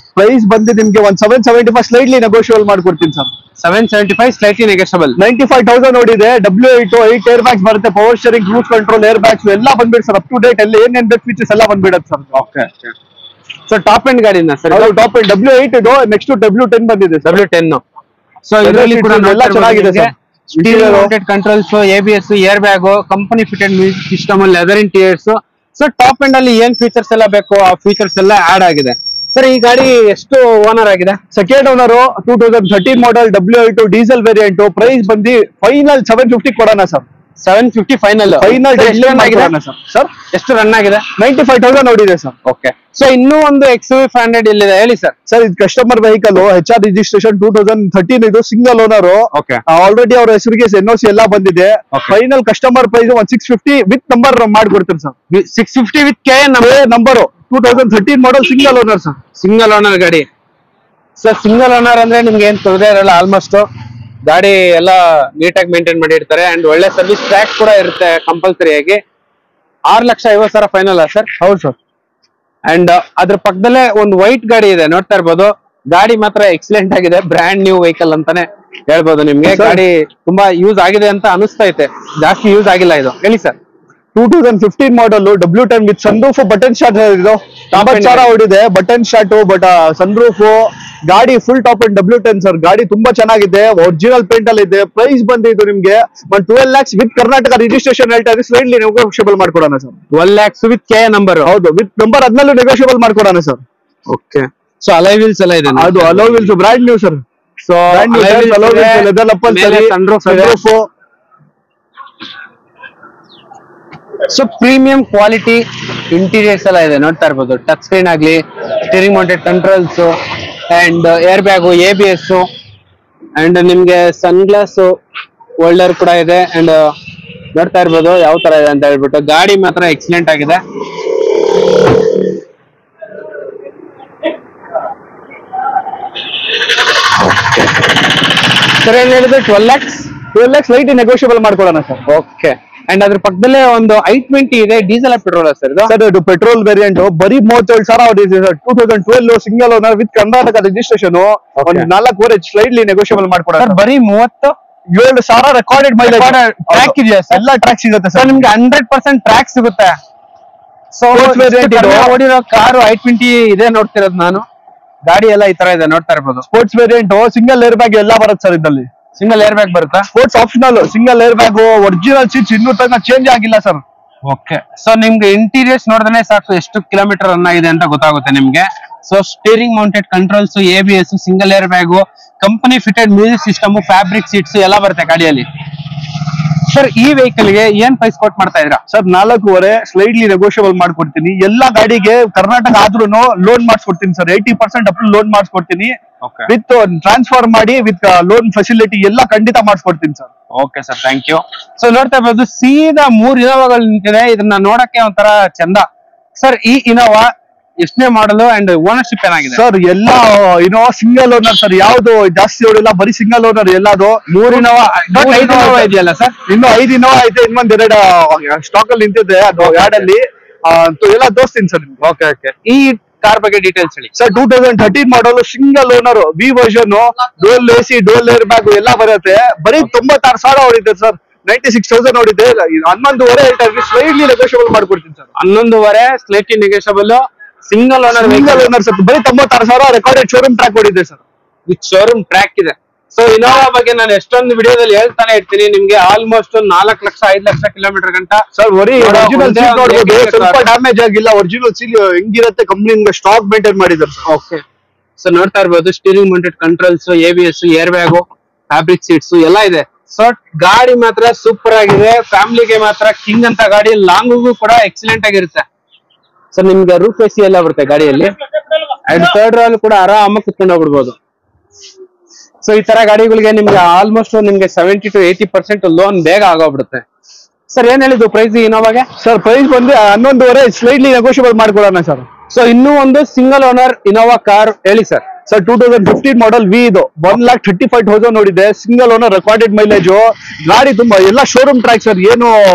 [SPEAKER 2] price ಬಂದು ನಿಮ್ಗೆ ಒಂದ್ seven seventy five slightly negotiable ಮಾಡ್ಕೊಡ್ತೀನಿ sir
[SPEAKER 1] seven seventy five slightly negotiable
[SPEAKER 2] ninety five thousand ನೋಡಿದೆ W eight eight air bags ಬರುತ್ತೆ power steering cruise control air bags ಎಲ್ಲ ಬಂದ್ಬಿಟ್ಟು sir up to date ಎಲ್ಲ ಏನೇನ್ ಬೇಕು ಫೀಚರ್ಸ್ ಎಲ್ಲ ಬಂದ್ಬಿಡುತ್ತೆ sir
[SPEAKER 1] okay so top end ಗಾಡಿನ ಸರ್
[SPEAKER 2] ಟಾಪ್ ಡಬ್ಲ್ಯೂ ಏಟ್ ಇದು ನೆಕ್ಸ್ಟ್ ಡಬ್ಲ್ಯೂ ಟೆನ್ ಬಂದಿದೆ sir
[SPEAKER 1] W ten so
[SPEAKER 2] Leather
[SPEAKER 1] ಇದರಲ್ಲಿ ಕೂಡ
[SPEAKER 2] seats ಎಲ್ಲ ಚೆನ್ನಾಗಿದೆ sir. Interior-
[SPEAKER 1] controls A B S air bag company fitted music system leather interiors so top end ಅಲ್ಲಿ ಏನ್ features ಎಲ್ಲ ಬೇಕು ಆ ಫೀಚರ್ಸ್ ಎಲ್ಲ ಆಡ್ ಆಗಿದೆ ಸರ್ ಈ ಗಾಡಿ ಎಷ್ಟು ಓನರ್ ಆಗಿದೆ
[SPEAKER 2] second owner two thousand thirteen model W eight diesel variant price ಬಂದು ಫೈನಲ್ ಸೆವೆನ್ ಫಿಫ್ಟಿ ಕೊಡೋಣ sir
[SPEAKER 1] seven fifty final
[SPEAKER 2] final
[SPEAKER 1] ಎಷ್ಟು ರನ್ ಆಗಿದೆ
[SPEAKER 2] ಸರ್ ಸರ್
[SPEAKER 1] ಎಷ್ಟು ರನ್ ಆಗಿದೆ
[SPEAKER 2] ನೈಂಟಿ ಫೈವ್ ತೌಸಂಡ್ ನೋಡಿದೆ ಸರ್
[SPEAKER 1] ಓಕೆ ಸೊ ಇನ್ನೂ ಒಂದು ಎಕ್ಸ್ ವಿ ಫೈವ್ ಹಂಡ್ರೆಡ್ ಇಲ್ಲಿದೆ ಹೇಳಿ ಸರ್
[SPEAKER 2] ಸರ್ ಇದು customer vehicle H R registration two thousand thirteen ಇದು ಸಿಂಗಲ್ ಓನರ್
[SPEAKER 1] ಓಕೆ
[SPEAKER 2] ಆಲ್ರೆಡಿ ಅವ್ರ ಹೆಸರಿಗೆ ಎನ್ ಸಿ ಎಲ್ಲ ಬಂದಿದೆ
[SPEAKER 1] Okay.
[SPEAKER 2] ಫೈನಲ್ ಕಸ್ಟಮರ್ ಪ್ರೈಸ್ ಒಂದ್ ಸಿಕ್ಸ್ ಫಿಫ್ಟಿ ವಿತ್ ನಂಬರ್ ಮಾಡ್ಕೊಡ್ತೀನಿ sir
[SPEAKER 1] six fifty with K
[SPEAKER 2] number two thousand thirteen model single owner sir
[SPEAKER 1] single owner ಗಾಡಿ sir single owner ಅಂದ್ರೆ ನಿಮ್ಗೆ ಏನ್ ತೊಂದರೆ ಇರಲ್ಲ ಆಲ್ಮೋಸ್ಟ್ ಗಾಡಿ ಎಲ್ಲ ನೀಟಾಗಿ ಮೇಂಟೈನ್ ಮಾಡಿರ್ತಾರೆ ಅಂಡ್ ಒಳ್ಳೆ ಸರ್ವಿಸ್ ಟ್ರ್ಯಾಕ್ ಕೂಡ ಇರುತ್ತೆ ಕಂಪಲ್ಸರಿ ಆಗಿ ಆರ್ ಲಕ್ಷ ಐವತ್ ಸಾವಿರ ಫೈನಲ್ ಸರ್
[SPEAKER 2] ಹೌದು ಸರ್
[SPEAKER 1] ಅಂಡ್ ಅದ್ರ ಪಕ್ಕದಲ್ಲೇ ಒಂದು ವೈಟ್ ಗಾಡಿ ಇದೆ ನೋಡ್ತಾ ಇರ್ಬೋದು ಗಾಡಿ ಮಾತ್ರ ಎಕ್ಸಲೆಂಟ್ ಆಗಿದೆ ಬ್ರ್ಯಾಂಡ್ ನ್ಯೂ ವೆಹಿಕಲ್ ಅಂತಾನೆ ಹೇಳ್ಬೋದು ನಿಮ್ಗೆ
[SPEAKER 2] Sir.
[SPEAKER 1] ಗಾಡಿ ತುಂಬಾ ಯೂಸ್ ಆಗಿದೆ ಅಂತ ಅನಿಸ್ತೈತೆ ಜಾಸ್ತಿ ಯೂಸ್ ಆಗಿಲ್ಲ ಇದು ಹೇಳಿ sir
[SPEAKER 2] two thousand fifteen model W ten with sunroof button start ಇದು ತೊಂಬತ್ತು ಸಾವಿರ ಓಡಿದೆ ಬಟನ್ ಶಾಟ್ ಬಟ್ ಸನ್ರೂಫ್ ಗಾಡಿ full top and W ten sir ಗಾಡಿ ತುಂಬಾ ಚೆನ್ನಾಗಿದೆ ಒರಿಜಿನಲ್ ಪೇಂಟ್ ಅಲ್ಲಿ ಇದೆ ಪ್ರೈಸ್ ಬಂದಿದ್ದು ನಿಮ್ಗೆ ಒಂದು twelve lakhs with Karnataka registration ಹೇಳ್ತಾ ಇದ್ರೆ ಸ್ಲೈಡ್ಲಿ ನೆಗೋಷಿಯಬಲ್ ಮಾಡ್ಕೊಡೋಣ sir
[SPEAKER 1] one lakhs with K number
[SPEAKER 2] ಹೌದು ವಿತ್ ನಂಬರ್ ಅದ್ಮೇಲೆ ನೆಗೋಷಿಯಬಲ್ ಮಾಡ್ಕೊಡೋಣ sir
[SPEAKER 1] okay so alloy wheels ಎಲ್ಲ ಇದೆ
[SPEAKER 2] ಅದು alloy wheels brand new sir
[SPEAKER 1] so
[SPEAKER 2] brand new alloy wheels leather apple
[SPEAKER 1] sunroof
[SPEAKER 2] sunroof
[SPEAKER 1] so premium quality interiors ಎಲ್ಲ ಇದೆ ನೋಡ್ತಾ ಇರ್ಬೋದು ಟಚ್ ಸ್ಕ್ರೀನ್ ಆಗ್ಲಿ steering mounted controls and air bag A B S and ನಿಮ್ಗೆ ಸನ್ glass holder ಕೂಡ ಇದೆ and ನೋಡ್ತಾ ಇರ್ಬೋದು ಯಾವ ತರ ಇದೆ ಅಂತ ಹೇಳ್ಬಿಟ್ಟು ಗಾಡಿ ಮಾತ್ರ ಎಕ್ಸಲೆಂಟ್ ಆಗಿದೆ ಸರ್ ಏನ್ ಹೇಳಿದ್ರೆ twelve lakhs
[SPEAKER 2] twelve lakhs light negotiable ಮಾಡ್ಕೊಡೋಣ ಸರ್
[SPEAKER 1] ಓಕೆ ಅಂಡ್ ಅದ್ರ ಪಕ್ಕದಲ್ಲೇ ಒಂದು ಐ ಟ್ವೆಂಟಿ ಇದೆ ಡೀಸೆಲ್ ಪೆಟ್ರೋಲ್ ಸರ್ ಇದು
[SPEAKER 2] ಸರ್ ಇದು ಪೆಟ್ರೋಲ್ ವೇರಿಯಂಟ್ ಬರೀ ಮೂವತ್ತೇಳು ಸಾವಿರ ಹೊಡಿದೆ sir two thousand twelve single owner with Karnataka registration ಒಂದು ನಾಲ್ಕೂವರೆ ಸ್ಲೈಡ್ಲಿ ನೆಗೋಷಿಯಬಲ್ ಮಾಡ್ಕೊಡೋಣ
[SPEAKER 1] ಸರ್ ಬರೀ ಮೂವತ್ತು
[SPEAKER 2] ಏಳು ಸಾವಿರ ರೆಕಾರ್ಡೆಡ್ ಮೈಲೇಜ್
[SPEAKER 1] Recorded track ಇದೆಯಾ sir?
[SPEAKER 2] ಎಲ್ಲ ಟ್ರ್ಯಾಕ್ ಸಿಗುತ್ತೆ
[SPEAKER 1] ಸೊ
[SPEAKER 2] ಸರ್
[SPEAKER 1] ನಿಮ್ಗೆ ಹಂಡ್ರೆಡ್ ಪರ್ಸೆಂಟ್ ಟ್ರ್ಯಾಕ್ ಸಿಗುತ್ತೆ ಸೊ
[SPEAKER 2] Sports variant ಇದು.
[SPEAKER 1] ಓಡಿರೋ ಕಾರು ಐ ಟ್ವೆಂಟಿ ಇದೆ ನೋಡ್ತಿರೋದು ನಾನು ಗಾಡಿ ಎಲ್ಲ ಈ ತರ ಇದೆ ನೋಡ್ತಾ ಇರ್ಬೋದು
[SPEAKER 2] sports variant single air bag ಎಲ್ಲ ಬರುತ್ತೆ ಸರ್ ಇದ್ರಲ್ಲಿ
[SPEAKER 1] ಸಿಂಗಲ್ ಏರ್ ಬ್ಯಾಗ್ ಬರುತ್ತಾ
[SPEAKER 2] sports optional single air bag original seats ಇನ್ನೂ ತನಕ ಚೇಂಜ್ ಆಗಿಲ್ಲ ಸರ್
[SPEAKER 1] ಓಕೆ ಸೊ ನಿಮ್ಗೆ ಇಂಟೀರಿಯರ್ಸ್ ನೋಡಿದ್ರೆ ಸಾಕು ಎಷ್ಟು ಕಿಲೋಮೀಟರ್ ರನ್ ಆಗಿದೆ ಅಂತ ಗೊತ್ತಾಗುತ್ತೆ ನಿಮ್ಗೆ so steering mounted controls A B S single air bag company fitted music system fabric seats ಎಲ್ಲ ಬರುತ್ತೆ ಗಾಡಿಯಲ್ಲಿ ಸರ್ ಈ ವೆಹಿಕಲ್ ಗೆ ಏನ್ ಪ್ರೈಸ್ ಕೊಟ್ ಮಾಡ್ತಾ ಇದ್ರಾ
[SPEAKER 2] ಸರ್ ನಾಲ್ಕೂವರೆ ಸ್ಲೈಡ್ಲಿ ನೆಗೋಷಿಯಬಲ್ ಮಾಡ್ಕೊಡ್ತೀನಿ ಎಲ್ಲಾ ಗಾಡಿಗೆ ಕರ್ನಾಟಕ ಆದ್ರೂ ಲೋನ್ ಮಾಡಿಸ್ಕೊಡ್ತೀನಿ sir eighty percent up loan ಮಾಡಿಸ್ಕೊಡ್ತೀನಿ
[SPEAKER 1] ಓಕೆ
[SPEAKER 2] ವಿತ್ ಟ್ರಾನ್ಸ್ಫರ್ ಮಾಡಿ ವಿತ್ ಲೋನ್ ಫೆಸಿಲಿಟಿ ಎಲ್ಲ ಖಂಡಿತ ಮಾಡಿಸ್ಕೊಡ್ತೀನಿ sir
[SPEAKER 1] okay sir thank you so ನೋಡ್ತಾ ಇರ್ಬೋದು ಸೀದಾ ಮೂರ್ ಇನೋವಾಗಳು ನಿಂತಿದೆ ಇದನ್ನ ನೋಡಕ್ಕೆ ಒಂಥರ ಚಂದ ಸರ್ ಈ ಇನೋವಾ ಎಷ್ಟನೇ ಮಾಡಲು ಅಂಡ್ ಓನರ್ಶಿಪ್ ಏನಾಗಿದೆ
[SPEAKER 2] ಸರ್ ಎಲ್ಲ ಇನೋವಾ ಸಿಂಗಲ್ ಓನರ್ ಸರ್ ಯಾವ್ದು ಜಾಸ್ತಿ ಹೊಡಿಲ್ಲ ಬರೀ ಸಿಂಗಲ್ ಓನರ್ ಎಲ್ಲದು
[SPEAKER 1] ಮೂರ್ ಇನೋವಾ
[SPEAKER 2] ಮೂರ್
[SPEAKER 1] ಐದು
[SPEAKER 2] Innova
[SPEAKER 1] ಇನೋವಾ
[SPEAKER 2] ಇದೆ.
[SPEAKER 1] ಇದೆಯಲ್ಲ ಸರ್
[SPEAKER 2] ಇನ್ನು ಐದು ಇನೋವಾ ಐತೆ ಇನ್ನೊಂದ್ ಎರಡು ಸ್ಟಾಕ್ ಅಲ್ಲಿ ನಿಂತಿದೆ ಅದು ಯಾರ್ಡ್ ಅಲ್ಲಿ ಆ, ಅಂತೂ ಎಲ್ಲ ತೋರಿಸ್ತೀನಿ ಸರ್ ನಿಮ್ಗೆ
[SPEAKER 1] ಓಕೆ ಓಕೆ ಈ ಕಾರ್ ಬಗ್ಗೆ ಡೀಟೇಲ್ಸ್ ಹೇಳಿ
[SPEAKER 2] sir two thousand thirteen model single owner V version dual A C dual air bag ಎಲ್ಲ ಬರುತ್ತೆ ಬರೀ ತೊಂಬತ್ತಾರು ಸಾವಿರ ಹೊಡಿದೆ ಸರ್ ನೈಂಟಿ ಸಿಕ್ಸ್ ತೌಸಂಡ್ ಹೊಡಿದೆ ಇದು ಹನ್ನೊಂದುವರೆ ಹೇಳ್ತಾರೆ ಸ್ಲೈಡ್ಲಿ ನೆಗೋಷಿಯಬಲ್ ಮಾಡ್ಕೊಡ್ತೀನಿ ಸರ್
[SPEAKER 1] ಹನ್ನೊಂದುವರೆ slightly negotiable single owner
[SPEAKER 2] single owner sir ಬರೀ ತೊಂಬತ್ತಾರು ಸಾವಿರ ರೆಕಾರ್ಡೆಡ್ ಶೋರೂಮ್ ಟ್ರ್ಯಾಕ್ ಹೊಡಿದೆ ಸರ್
[SPEAKER 1] ವಿತ್ ಶೋರೂಮ್ ಟ್ರ್ಯಾಕ್ ಇದೆ ಸೊ ಇನೋವಾ ಬಗ್ಗೆ ನಾನು ಎಷ್ಟೊಂದು ವಿಡಿಯೋದಲ್ಲಿ ಹೇಳ್ತಾನೆ ಇರ್ತೀನಿ ನಿಮ್ಗೆ ಆಲ್ಮೋಸ್ಟ್ ನಾಲ್ಕು ಲಕ್ಷ ಐದು ಲಕ್ಷ ಕಿಲೋಮೀಟರ್ ಗಂಟ
[SPEAKER 2] ಸರ್ ಬರೀ
[SPEAKER 1] ನೋಡೋ
[SPEAKER 2] ಒರಿಜಿನಲ್
[SPEAKER 1] ಮುಂದೆ
[SPEAKER 2] ಸೀಟ್
[SPEAKER 1] ಒಂದು
[SPEAKER 2] ನೋಡ್ಬೋದು
[SPEAKER 1] ಏಕೈಕ
[SPEAKER 2] ಸ್ವಲ್ಪ
[SPEAKER 1] car.
[SPEAKER 2] ಡ್ಯಾಮೇಜ್ ಆಗಿಲ್ಲ ಒರಿಜಿನಲ್ ಸೀಲ್ ಹೆಂಗಿರುತ್ತೆ ಕಂಪ್ನಿ ಸ್ಟಾಕ್ ಮೇಂಟೈನ್ ಮಾಡಿದ್ದಾರೆ ಸರ್
[SPEAKER 1] ಓಕೆ ಸೊ ನೋಡ್ತಾ ಇರ್ಬೋದು steering mounted controls A B S air bag fabric seats ಎಲ್ಲ ಇದೆ ಸೊ ಗಾಡಿ ಮಾತ್ರ ಸೂಪರ್ ಆಗಿದೆ ಫ್ಯಾಮಿಲಿಗೆ ಮಾತ್ರ ಕಿಂಗ್ ಅಂತ ಗಾಡಿ ಲಾಂಗ್ಗೂ ಕೂಡ ಎಕ್ಸಲೆಂಟ್ ಆಗಿರುತ್ತೆ ಸೊ ನಿಮ್ಗೆ ರೂಫ್ ಎ ಸಿ ಎಲ್ಲ ಬರುತ್ತೆ ಗಾಡಿಯಲ್ಲಿ ಅಂಡ್ ಥರ್ಡ್ ರೋಲ್ ಕೂಡ ಆರಾಮಾಗಿ ಕುತ್ಕೊಂಡು ಹೋಗ್ಬಿಡ್ಬೋದು ಸೊ ಈ ತರ ಗಾಡಿಗಳಿಗೆ ನಿಮ್ಗೆ ಆಲ್ಮೋಸ್ಟ್ ನಿಮ್ಗೆ seventy to eighty percent loan ಬೇಗ ಆಗೋಗ್ಬಿಡುತ್ತೆ ಸರ್ ಏನ್ ಹೇಳಿದ್ದು ಪ್ರೈಸ್ ಇನೋವಾಗೆ
[SPEAKER 2] ಸರ್ ಪ್ರೈಸ್ ಬಂದು ಹನ್ನೊಂದುವರೆ ಸ್ಲೈಡ್ಲಿ ನೆಗೋಷಿಯಬಲ್ ಮಾಡ್ಕೊಡೋಣ ಸರ್
[SPEAKER 1] ಸೊ ಇನ್ನೂ ಒಂದು ಸಿಂಗಲ್ ಓನರ್ ಇನೋವಾ ಕಾರ್ ಹೇಳಿ sir
[SPEAKER 2] sir two thousand fifteen model V ಇದು one lakh thirty five thousand ನೋಡಿದೆ ಸಿಂಗಲ್ ಓನರ್ ರೆಕಾರ್ಡೆಡ್ ಮೈಲೇಜ್ ಗಾಡಿ ತುಂಬಾ ಎಲ್ಲ ಶೋರೂಮ್ ಟ್ರ್ಯಾಕ್ ಸರ್ ಏನು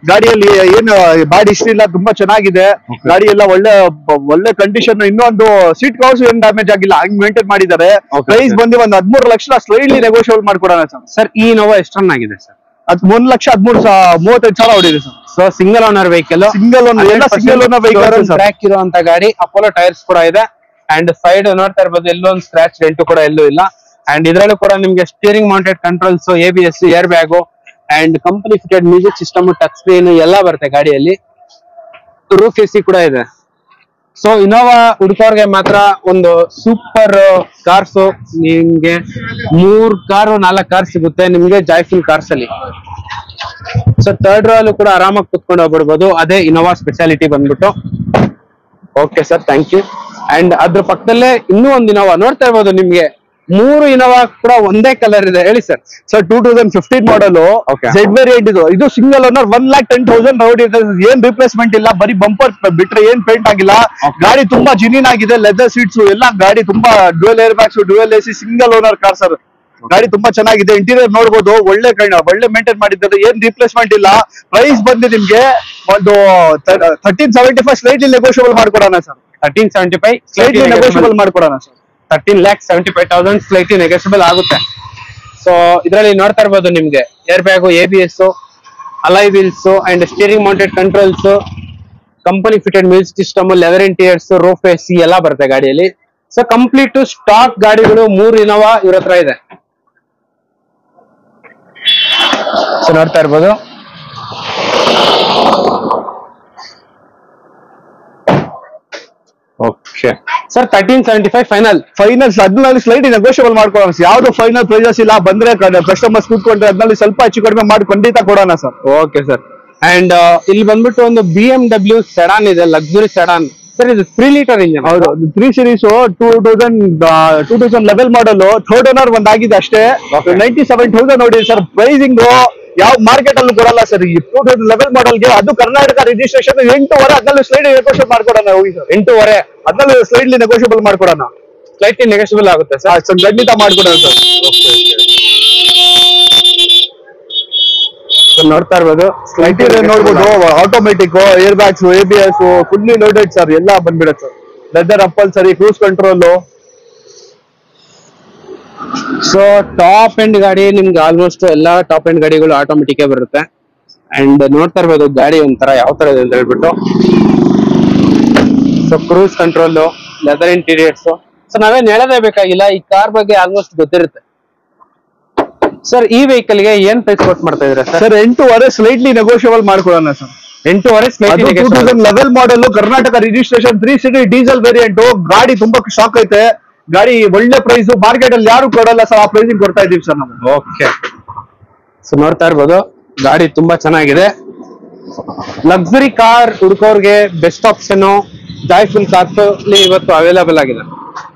[SPEAKER 2] ಗಾಡಿಯಲ್ಲಿ ಏನು ಬಾಡಿ ಇಷ್ಟ ಇಲ್ಲ ತುಂಬಾ ಚೆನ್ನಾಗಿದೆ ಗಾಡಿ ಎಲ್ಲ ಒಳ್ಳೆ ಒಳ್ಳೆ ಕಂಡೀಷನ್ ಇನ್ನೊಂದು ಸೀಟ್ ಕವರ್ಸ್ ಏನ್ ಡ್ಯಾಮೇಜ್ ಆಗಿಲ್ಲ ಹಂಗ್ ಮೇಂಟೈನ್ ಮಾಡಿದ್ದಾರೆ
[SPEAKER 1] Okay,
[SPEAKER 2] ಪ್ರೈಸ್
[SPEAKER 1] okay.
[SPEAKER 2] ಬಂದು ಒಂದ್ ಹದ್ಮೂರು ಲಕ್ಷ ಸ್ಲೈಡ್ಲಿ ನೆಗೋಷಿಯಬಲ್ ಮಾಡ್ಕೊಡೋಣ ಸರ್
[SPEAKER 1] ಸರ್ ಈ ನೋವಾ ಎಷ್ಟು ರನ್ ಆಗಿದೆ ಸರ್
[SPEAKER 2] ಅದ್ ಒಂದ್ ಲಕ್ಷ ಹದ್ಮೂರು ಮೂವತ್ತೈದು ಸಾವಿರ ಹೊಡಿದೆ sir
[SPEAKER 1] so single owner vehicle
[SPEAKER 2] Single owner, ಎಲ್ಲ single owner vehicle sir.
[SPEAKER 1] Track ಇರುವಂತ ಗಾಡಿ ಅಪೋಲೋ ಟೈರ್ಸ್ ಕೂಡ ಇದೆ ಅಂಡ್ ಸೈಡ್ ನೋಡ್ತಾ ಇರ್ಬೋದು ಎಲ್ಲೊಂದು ಸ್ಕ್ರಾಚ್ ಡೆಂಟ್ ಕೂಡ ಎಲ್ಲೂ ಇಲ್ಲ ಅಂಡ್ ಇದ್ರಲ್ಲೂ ಕೂಡ ನಿಮ್ಗೆ steering mounted controls A B S air bag and company fitted music system touch screen ಎಲ್ಲ ಬರುತ್ತೆ ಗಾಡಿಯಲ್ಲಿ ರೂಫ್ ಎ ಸಿ ಕೂಡ ಇದೆ ಸೊ ಇನೋವಾ ಹುಡುಕೋರ್ಗೆ ಮಾತ್ರ ಒಂದು ಸೂಪರ್ ಕಾರ್ಸ್ ನಿಮ್ಗೆ ಮೂರ್ ಕಾರು ನಾಲ್ಕು ಕಾರ್ ಸಿಗುತ್ತೆ ನಿಮ್ಗೆ ಜಾಯ್ಫುಲ್ ಕಾರ್ಸ್ ಅಲ್ಲಿ ಸೊ ಥರ್ಡ್ ರೋ ಅಲ್ಲೂ ಕೂಡ ಆರಾಮಾಗಿ ಕುತ್ಕೊಂಡು ಹೋಗ್ಬಿಡ್ಬೋದು ಅದೇ ಇನೋವಾ ಸ್ಪೆಷಾಲಿಟಿ ಬಂದ್ಬಿಟ್ಟು okay sir thank you and ಅದ್ರ ಪಕ್ಕದಲ್ಲೇ ಇನ್ನೂ ಒಂದು ಇನೋವಾ ನೋಡ್ತಾ ಇರ್ಬೋದು ನಿಮ್ಗೆ ಮೂರು ಇನೋವಾ ಕೂಡ ಒಂದೇ ಕಲರ್ ಇದೆ ಹೇಳಿ sir
[SPEAKER 2] sir two thousand fifteen model
[SPEAKER 1] Okay.
[SPEAKER 2] Z variant ಇದು ಇದು single owner one lakh ten thousand road ಇದೆ ಏನ್ ರಿಪ್ಲೇಸ್ಮೆಂಟ್ ಇಲ್ಲ ಬರೀ ಬಂಪರ್ ಬಿಟ್ರೆ ಏನ್ ಪೇಂಟ್ ಆಗಿಲ್ಲ ಗಾಡಿ ತುಂಬಾ ಜಿನಿನ್ ಆಗಿದೆ ಲೆದರ್ ಸೀಟ್ಸ್ ಎಲ್ಲ ಗಾಡಿ ತುಂಬಾ dual air bags dual AC single owner car sir ಗಾಡಿ ತುಂಬಾ ಚೆನ್ನಾಗಿದೆ ಇಂಟೀರಿಯರ್ ನೋಡ್ಬೋದು ಒಳ್ಳೆ ಕೈಂಡ್ ಒಳ್ಳೆ ಮೇಂಟೈನ್ ಮಾಡಿದ್ದಾರೆ ಏನ್ ರಿಪ್ಲೇಸ್ಮೆಂಟ್ ಇಲ್ಲ ಪ್ರೈಸ್ ಬಂದು ನಿಮ್ಗೆ ಒಂದು thirteen seventy five slightly negotiable ಮಾಡ್ಕೊಡೋಣ sir
[SPEAKER 1] thirteen seventy five
[SPEAKER 2] slightly negotiable ಮಾಡ್ಕೊಡೋಣ sir
[SPEAKER 1] thirteen lakh seventy five thousand slightly negotiable ಆಗುತ್ತೆ ಸೊ ಇದರಲ್ಲಿ ನೋಡ್ತಾ ಇರ್ಬೋದು ನಿಮ್ಗೆ air bag A B S alloy wheels and steering mounted controls company fitted music system leather interiors roof A C ಎಲ್ಲ ಬರುತ್ತೆ ಗಾಡಿಯಲ್ಲಿ so complete stock ಗಾಡಿಗಳು ಮೂರು ಇನೋವಾ ಇವ್ರ ಹತ್ರ ಇದೆ ಸೊ ನೋಡ್ತಾ ಇರ್ಬೋದು okay sir thirteen seventy five final
[SPEAKER 2] final ಹದಿನಾಲ್ಕು ಸ್ಲೈಡ್ ನೆಗೋಷಿಯಬಲ್ ಮಾಡ್ಕೊಡೋಣ ಸರ್ ಯಾವ್ದು ಫೈನಲ್ ಪ್ರೈಸಸ್ ಇಲ್ಲ ಬಂದ್ರೆ ಕಸ್ಟಮರ್ಸ್ ಕೂತ್ಕೊಂಡ್ರೆ ಹದಿನಾಲ್ಕು ಸ್ವಲ್ಪ ಹೆಚ್ಚು ಕಡಿಮೆ ಮಾಡಿ ಖಂಡಿತ ಕೊಡೋಣ ಸರ್
[SPEAKER 1] ಓಕೆ ಸರ್ ಅಂಡ್ ಇಲ್ಲಿ ಬಂದ್ಬಿಟ್ಟು ಒಂದು ಬಿ ಎಂ ಡಬ್ಲ್ಯೂ ಸೆಡಾನ್ ಇದೆ ಲಕ್ಸುರಿ ಸೆಡಾನ್ ಸರ್ ಇದು ತ್ರೀ ಲೀಟರ್ ಇಂಜನ್
[SPEAKER 2] ಹೌದು three series two thousand two thousand level model third owner ಒಂದ್ ಆಗಿದೆ ಅಷ್ಟೇ
[SPEAKER 1] Okay.
[SPEAKER 2] ನೈಂಟಿ ಸೆವೆನ್ ತೌಸಂಡ್ ನೋಡಿ ಸರ್ ಪ್ರೈಸಿಂಗ್ ಯಾವ ಮಾರ್ಕೆಟ್ ಅಲ್ಲೂ ಕೊಡಲ್ಲ ಸರ್ ಈ ಟೂ ತೌಸಂಡ್ ಲೆವೆಲ್ ಮಾಡಲ್ಗೆ ಅದು ಕರ್ನಾಟಕ ರಿಜಿಸ್ಟ್ರೇಷನ್ ಎಂಟೂವರೆ ಹದಿನಾಲ್ಕು ಸ್ಲೈಡ್ ನೆಗೋಷಿಯೇಟ್ ಮಾಡ್ಕೊಡೋಣ ಹೋಗಿ ಸರ್
[SPEAKER 1] ಎಂಟೂವರೆ
[SPEAKER 2] ಹದಿನಾಲ್ಕು ಸ್ಲೈಡ್ಲಿ ನೆಗೋಷಿಯಬಲ್ ಮಾಡ್ಕೊಡೋಣ
[SPEAKER 1] ಸ್ಲೈಟ್ಲಿ ನೆಗೆಸಿಬಲ್ ಆಗುತ್ತೆ ಸರ್
[SPEAKER 2] ಸರ್ ಖಂಡಿತ ಮಾಡ್ಕೊಡೋಣ ಸರ್
[SPEAKER 1] ನೋಡ್ತಾ ಇರ್ಬೋದು
[SPEAKER 2] ಇಂಟೀರಿಯರ್ ನೋಡ್ಬೋದು automatic air bags A B S fully loaded sir ಎಲ್ಲ ಬಂದ್ಬಿಡುತ್ತೆ ಸರ್ ಲೆದರ್ ಅಪ್ಪಲ್ ಸರಿ cruise control
[SPEAKER 1] so top end ಗಾಡಿ ನಿಮ್ಗೆ ಆಲ್ಮೋಸ್ಟ್ ಎಲ್ಲಾ ಟಾಪ್ ಎಂಡ್ ಗಾಡಿಗಳು ಆಟೋಮೆಟಿಕ್ ಬರುತ್ತೆ ಅಂಡ್ ನೋಡ್ತಾ ಇರ್ಬೋದು ಗಾಡಿ ಒಂಥರ ಯಾವ ತರ ಇದೆ ಅಂತ ಹೇಳ್ಬಿಟ್ಟು so cruise control leather interiors so ನಾವೇನ್ ಹೇಳೋದೇ ಬೇಕಾಗಿಲ್ಲ ಈ ಕಾರ್ ಬಗ್ಗೆ ಆಲ್ಮೋಸ್ಟ್ ಗೊತ್ತಿರುತ್ತೆ ಸರ್ ಈ ವೆಹಿಕಲ್ ಗೆ ಏನ್ ಪ್ರೈಸ್ ಕೊಟ್ ಮಾಡ್ತಾ ಇದ್ರೆ ಸರ್
[SPEAKER 2] ಸರ್ ಎಂಟೂವರೆ ಸ್ಲೈಟ್ಲಿ ನೆಗೋಷಿಯಬಲ್ ಮಾಡ್ಕೊಡೋಣ ಸರ್
[SPEAKER 1] ಎಂಟೂವರೆ
[SPEAKER 2] ಅದು two thousand level model Karnataka registration three City diesel variant ಗಾಡಿ ತುಂಬಾ ಶಾಕ್ ಐತೆ ಗಾಡಿ ಒಳ್ಳೆ ಪ್ರೈಸ್ ಮಾರ್ಕೆಟ್ ಅಲ್ಲಿ ಯಾರು ಕೊಡಲ್ಲ ಸರ್ ಆ ಪ್ರೈಸಿಂಗ್ ಕೊಡ್ತಾ ಇದೀವಿ ಸರ್ ನಾವು
[SPEAKER 1] ಓಕೆ ಸೊ ನೋಡ್ತಾ ಇರ್ಬೋದು ಗಾಡಿ ತುಂಬಾ ಚೆನ್ನಾಗಿದೆ ಲಕ್ಸುರಿ ಕಾರ್ ಹುಡುಕೋರ್ಗೆ ಬೆಸ್ಟ್ ಆಪ್ಷನ್ ಜಾಯ್ಫುಲ್ ಕಾರ್ಸ್ ಇವತ್ತು ಅವೈಲೇಬಲ್ ಆಗಿದೆ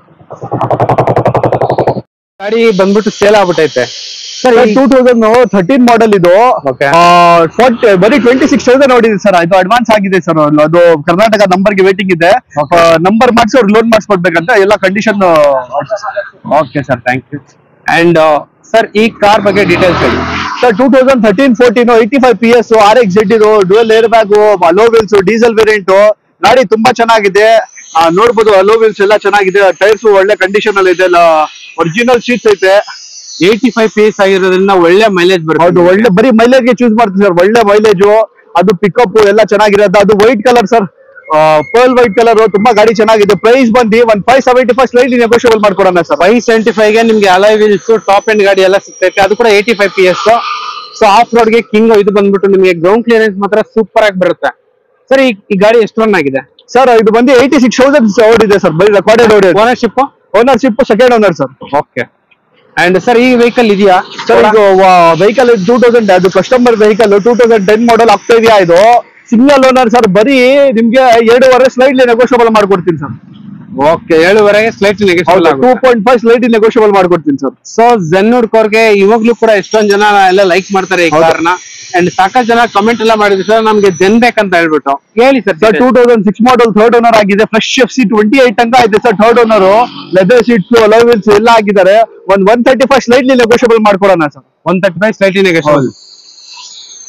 [SPEAKER 1] ಗಾಡಿ ಬಂದ್ಬಿಟ್ಟು ಸೇಲ್ ಆಗ್ಬಿಟ್ಟೈತೆ sir
[SPEAKER 2] two thousand thirteen model ಇದು
[SPEAKER 1] Okay.
[SPEAKER 2] ಫಾರ್ಟಿ ಬರೀ ಟ್ವೆಂಟಿ ಸಿಕ್ಸ್ ತೌಸಂಡ್ ನೋಡಿದೆ ಸರ್ ಇದು ಅಡ್ವಾನ್ಸ್ ಆಗಿದೆ ಸರ್ ಅದು ಕರ್ನಾಟಕ ನಂಬರ್ಗೆ ವೇಟಿಂಗ್ ಇದೆ
[SPEAKER 1] Okay.
[SPEAKER 2] ನಂಬರ್ ಮಾಡಿಸಿ ಅವ್ರು ಲೋನ್ ಮಾಡಿಸ್ಕೊಡ್ಬೇಕಂತ ಎಲ್ಲ condition
[SPEAKER 1] okay sir thank you and sir ಈ ಕಾರ್ ಬಗ್ಗೆ ಡೀಟೇಲ್ಸ್ ಹೇಳಿ
[SPEAKER 2] sir two thousand thirteen fourteen eighty five P S R X Z ಇದು dual air bag alloy wheels diesel variant ಗಾಡಿ ತುಂಬಾ ಚೆನ್ನಾಗಿದೆ ಆ, ನೋಡ್ಬೋದು ಅಲೋ ವೀಲ್ಸ್ ಎಲ್ಲ ಚೆನ್ನಾಗಿದೆ ಟೈರ್ಸ್ ಒಳ್ಳೆ ಕಂಡೀಷನ್ ಅಲ್ಲಿ ಇದೆ ಒರಿಜಿನಲ್ ಸೀಟ್ಸ್ ಐತೆ
[SPEAKER 1] ಏಯ್ಟಿ ಫೈವ್ ಪಿ ಎಸ್ ಆಗಿರೋದ್ರಿಂದ ಒಳ್ಳೆ ಮೈಲೇಜ್
[SPEAKER 2] ಹೌದು
[SPEAKER 1] ಬರುತ್ತೆ
[SPEAKER 2] ಒಳ್ಳೆ ಬರೀ ಮೈಲೇಜ್ ಚೂಸ್ ಮಾಡ್ತೀವಿ ಸರ್ ಒಳ್ಳೆ ಮೈಲೇಜ್ ಅದು ಪಿಕಪ್ ಎಲ್ಲ ಚೆನ್ನಾಗಿರೋದು ಅದು white colour sir pearl white colour ತುಂಬಾ ಗಾಡಿ ಚೆನ್ನಾಗಿದೆ ಪ್ರೈಸ್ ಬಂದು ಒಂದ್ five seventy five slightly negotiable ಮಾಡ್ಕೊಡೋಣ ಸರ್
[SPEAKER 1] ಫೈವ್ ಸೆವೆಂಟಿ ಫೈವ್ ಗೆ ನಿಮ್ಗೆ ಅಲಾಯ್ ವೀಲ್ಸ್ ಟಾಪ್ ಎಂಡ್ ಗಾಡಿ ಎಲ್ಲ ಸಿಗ್ತೈತೆ ಅದು ಕೂಡ eighty five P S so off road ಗೆ ಕಿಂಗ್ ಇದು ಬಂದ್ಬಿಟ್ಟು ನಿಮಗೆ ಗ್ರೌಂಡ್ ಕ್ಲಿಯರೆನ್ಸ್ ಮಾತ್ರ ಸೂಪರ್ ಆಗಿ ಬರುತ್ತೆ ಸರ್ ಈ ಈ ಗಾಡಿ ಎಷ್ಟು ರನ್ ಆಗಿದೆ
[SPEAKER 2] ಸರ್ ಇದು ಬಂದು ಏಯ್ಟಿ ಸಿಕ್ಸ್ ತೌಸಂಡ್ ಓಡಿದೆ ಸರ್ ಬರೀ ರೆಕಾರ್ಡೆಡ್ ಓಡಿದೆ
[SPEAKER 1] ownership
[SPEAKER 2] ownership second owner sir
[SPEAKER 1] okay and sir ಈ ವೆಹಿಕಲ್ ಇದೆಯಾ
[SPEAKER 2] ಸರ್ ಇದು ವೆಹಿಕಲ್ ಟೂ ತೌಸಂಡ್ ಅದು customer vehicle two thousand ten model ಆಗ್ತಾ ಇದು ಸಿಂಗಲ್ ಓನರ್ ಸರ್ ಬರೀ ನಿಮ್ಗೆ ಎರಡೂವರೆ ಸ್ಲೈಡ್ಲಿ ನೆಗೋಷಿಯಬಲ್ ಮಾಡ್ಕೊಡ್ತೀನಿ ಸರ್
[SPEAKER 1] ಓಕೆ ಏಳುವರೆಗೆ slight negotiable
[SPEAKER 2] two point five slightly negotiable ಮಾಡ್ಕೊಡ್ತೀನಿ ಸರ್
[SPEAKER 1] ಸೊ ಜೆನ್ ಹುಡ್ಕೋರ್ಗೆ ಇವಾಗ್ಲೂ ಕೂಡ ಎಷ್ಟೊಂದ್ ಜನ ಎಲ್ಲ ಲೈಕ್ ಮಾಡ್ತಾರೆ ಈ
[SPEAKER 2] ಹೌದು.
[SPEAKER 1] ಕಾರ್ನ ಅಂಡ್ ಸಾಕಷ್ಟು ಜನ ಕಮೆಂಟ್ ಎಲ್ಲ ಮಾಡಿದ್ರು ಸರ್ ನಮ್ಗೆ ಜೆನ್ ಬೇಕಂತ ಹೇಳ್ಬಿಟ್ಟು ಹೇಳಿ sir
[SPEAKER 2] sir two thousand six model third owner ಆಗಿದೆ fresh F C twenty eight ತನಕ ಇದೆ sir third owner leather seats alloy wheels ಎಲ್ಲ ಆಗಿದ್ದಾರೆ ಒಂದ್ one thirty five slightly negotiable ಮಾಡ್ಕೊಡೋಣ sir
[SPEAKER 1] one thirty five slight negotiable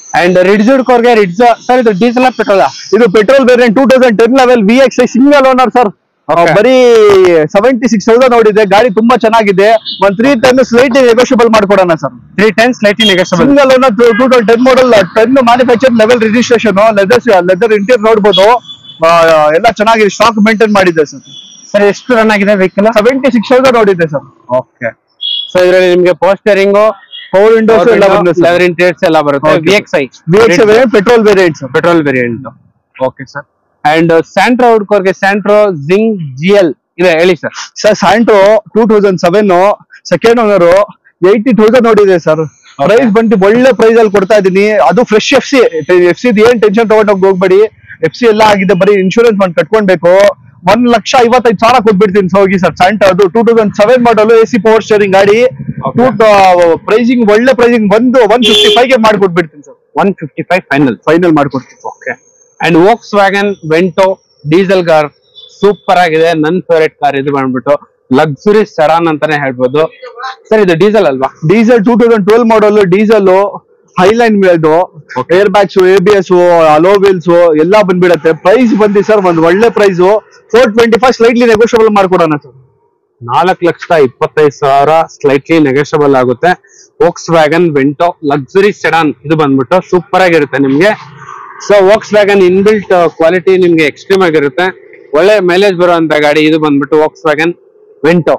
[SPEAKER 1] and ರಿಡ್ಜುಡ್ ಕೋರ್ಗೆ Ritz sir ಇದು ಡೀಸೆಲ್ ಪೆಟ್ರೋಲ್
[SPEAKER 2] ಇದು petrol variant two thousand ten level V X I single owner sir
[SPEAKER 1] Okay.
[SPEAKER 2] ಬರೀ seventy six thousand ನೋಡಿದೆ ಗಾಡಿ ತುಂಬಾ ಚೆನ್ನಾಗಿದೆ ಒಂದ್ ತ್ರೀ ಟೆನ್ ಸ್ಲೈಟ್ ನೆಗೋಷಿಯಬಲ್ ಮಾಡ್ಕೊಡೋಣ sir
[SPEAKER 1] three ten slightly negotiable
[SPEAKER 2] single owner two thousand ten model ten manufacture level registration leather leather interior ನೋಡ್ಬೋದು ಆ, ಎಲ್ಲ ಚೆನ್ನಾಗಿದೆ ಸ್ಟಾಕ್ ಮೇಂಟೈನ್ ಮಾಡಿದೆ ಸರ್
[SPEAKER 1] ಸರ್ ಎಷ್ಟು ರನ್ ಆಗಿದೆ ವೆಹಿಕಲ್
[SPEAKER 2] ಸೆವೆಂಟಿ ಸಿಕ್ಸ್ ತೌಸಂಡ್ ನೋಡಿದೆ sir
[SPEAKER 1] okay so ಇದರಲ್ಲಿ ನಿಮಗೆ ಪೋಸ್ಟರಿಂಗು
[SPEAKER 2] ಪವರ್ ವಿಂಡೋಸ್ ಎಲ್ಲ ಬಂದಿದೆ ಸರ್
[SPEAKER 1] ಲೆದರ್ ಇಂಟೀರಿಯರ್ಸ್ ಎಲ್ಲ ಬರುತ್ತೆ
[SPEAKER 2] Okay,
[SPEAKER 1] V X I
[SPEAKER 2] V X variant petrol variant sir
[SPEAKER 1] petrol variant okay sir and Santro ಹುಡ್ಕೋರ್ಗೆ ಸ್ಯಾಂಟ್ರೋ ಜಿಂಗ್ ಜಿ ಎಲ್ ಇದೆ ಹೇಳಿ sir
[SPEAKER 2] sir Santro two thousand seven second owner eighty thousand ನೋಡಿದೆ sir price ಬಂದು ಒಳ್ಳೆ price ಅಲ್ಲಿ ಕೊಡ್ತಾ ಇದೀನಿ ಅದು fresh F C F C ಏನ್ ಟೆನ್ಷನ್ ತಗೊಂಡೋಗಿ ಹೋಗ್ಬೇಡಿ ಎಫ್ ಸಿ ಎಲ್ಲ ಆಗಿದೆ ಬರೀ ಇನ್ಶೂರೆನ್ಸ್ ಮಾಡಿ ಕಟ್ಕೊಳ್ಬೇಕು ಒಂದ್ ಲಕ್ಷ ಐವತ್ತೈದು ಸಾವಿರ ಕೊಟ್ಬಿಡ್ತೀನಿ ಸರ್ ಹೋಗಿ ಸರ್ ಸ್ಯಾಂಟ್ರೋ ಅದು two thousand seven model A C power steering ಗಾಡಿ ಟೂ ಪ್ರೈಸಿಂಗ್ ಒಳ್ಳೆ ಪ್ರೈಸಿಂಗ್ ಬಂದು ಒನ್ ಫಿಫ್ಟಿ ಫೈವ್ ಗೆ ಮಾಡ್ಕೊಟ್ಬಿಡ್ತೀನಿ sir
[SPEAKER 1] one fifty five final
[SPEAKER 2] final ಮಾಡ್ಕೊಡ್ತೀನಿ
[SPEAKER 1] okay and Volkswagen Vento diesel car super ಆಗಿದೆ ನನ್ ಫೇವರೇಟ್ ಕಾರ್ ಇದು ಬಂದ್ಬಿಟ್ಟು ಲಕ್ಸುರಿ ಸೆಡಾನ್ ಅಂತಾನೆ ಹೇಳ್ಬೋದು ಸರ್ ಇದು ಡೀಸೆಲ್ ಅಲ್ವಾ
[SPEAKER 2] diesel two thousand twelve model diesel highline ಇದು air bags A B S alloy wheels ಎಲ್ಲ ಬಂದ್ಬಿಡತ್ತೆ ಪ್ರೈಸ್ ಬಂದಿ ಸರ್ ಒಂದ್ ಒಳ್ಳೆ price four twenty five slightly negotiable ಮಾಡ್ಕೊಡೋಣ ಸರ್
[SPEAKER 1] ನಾಲ್ಕು ಲಕ್ಷದ ಇಪ್ಪತ್ತೈದು ಸಾವಿರ ಸ್ಲೈಟ್ಲಿ ನೆಗೋಷಿಯಬಲ್ ಆಗುತ್ತೆ Volkswagen Vento luxury sedan ಇದು ಬಂದ್ಬಿಟ್ಟು ಸೂಪರ್ ಆಗಿರುತ್ತೆ ನಿಮ್ಗೆ so Volkswagen inbuilt quality ನಿಮ್ಗೆ ಎಕ್ಸ್ಟ್ರೀಮ್ ಆಗಿರುತ್ತೆ ಒಳ್ಳೆ ಮೈಲೇಜ್ ಬರುವಂತ ಗಾಡಿ ಇದು ಬಂದ್ಬಿಟ್ಟು Volkswagen Vento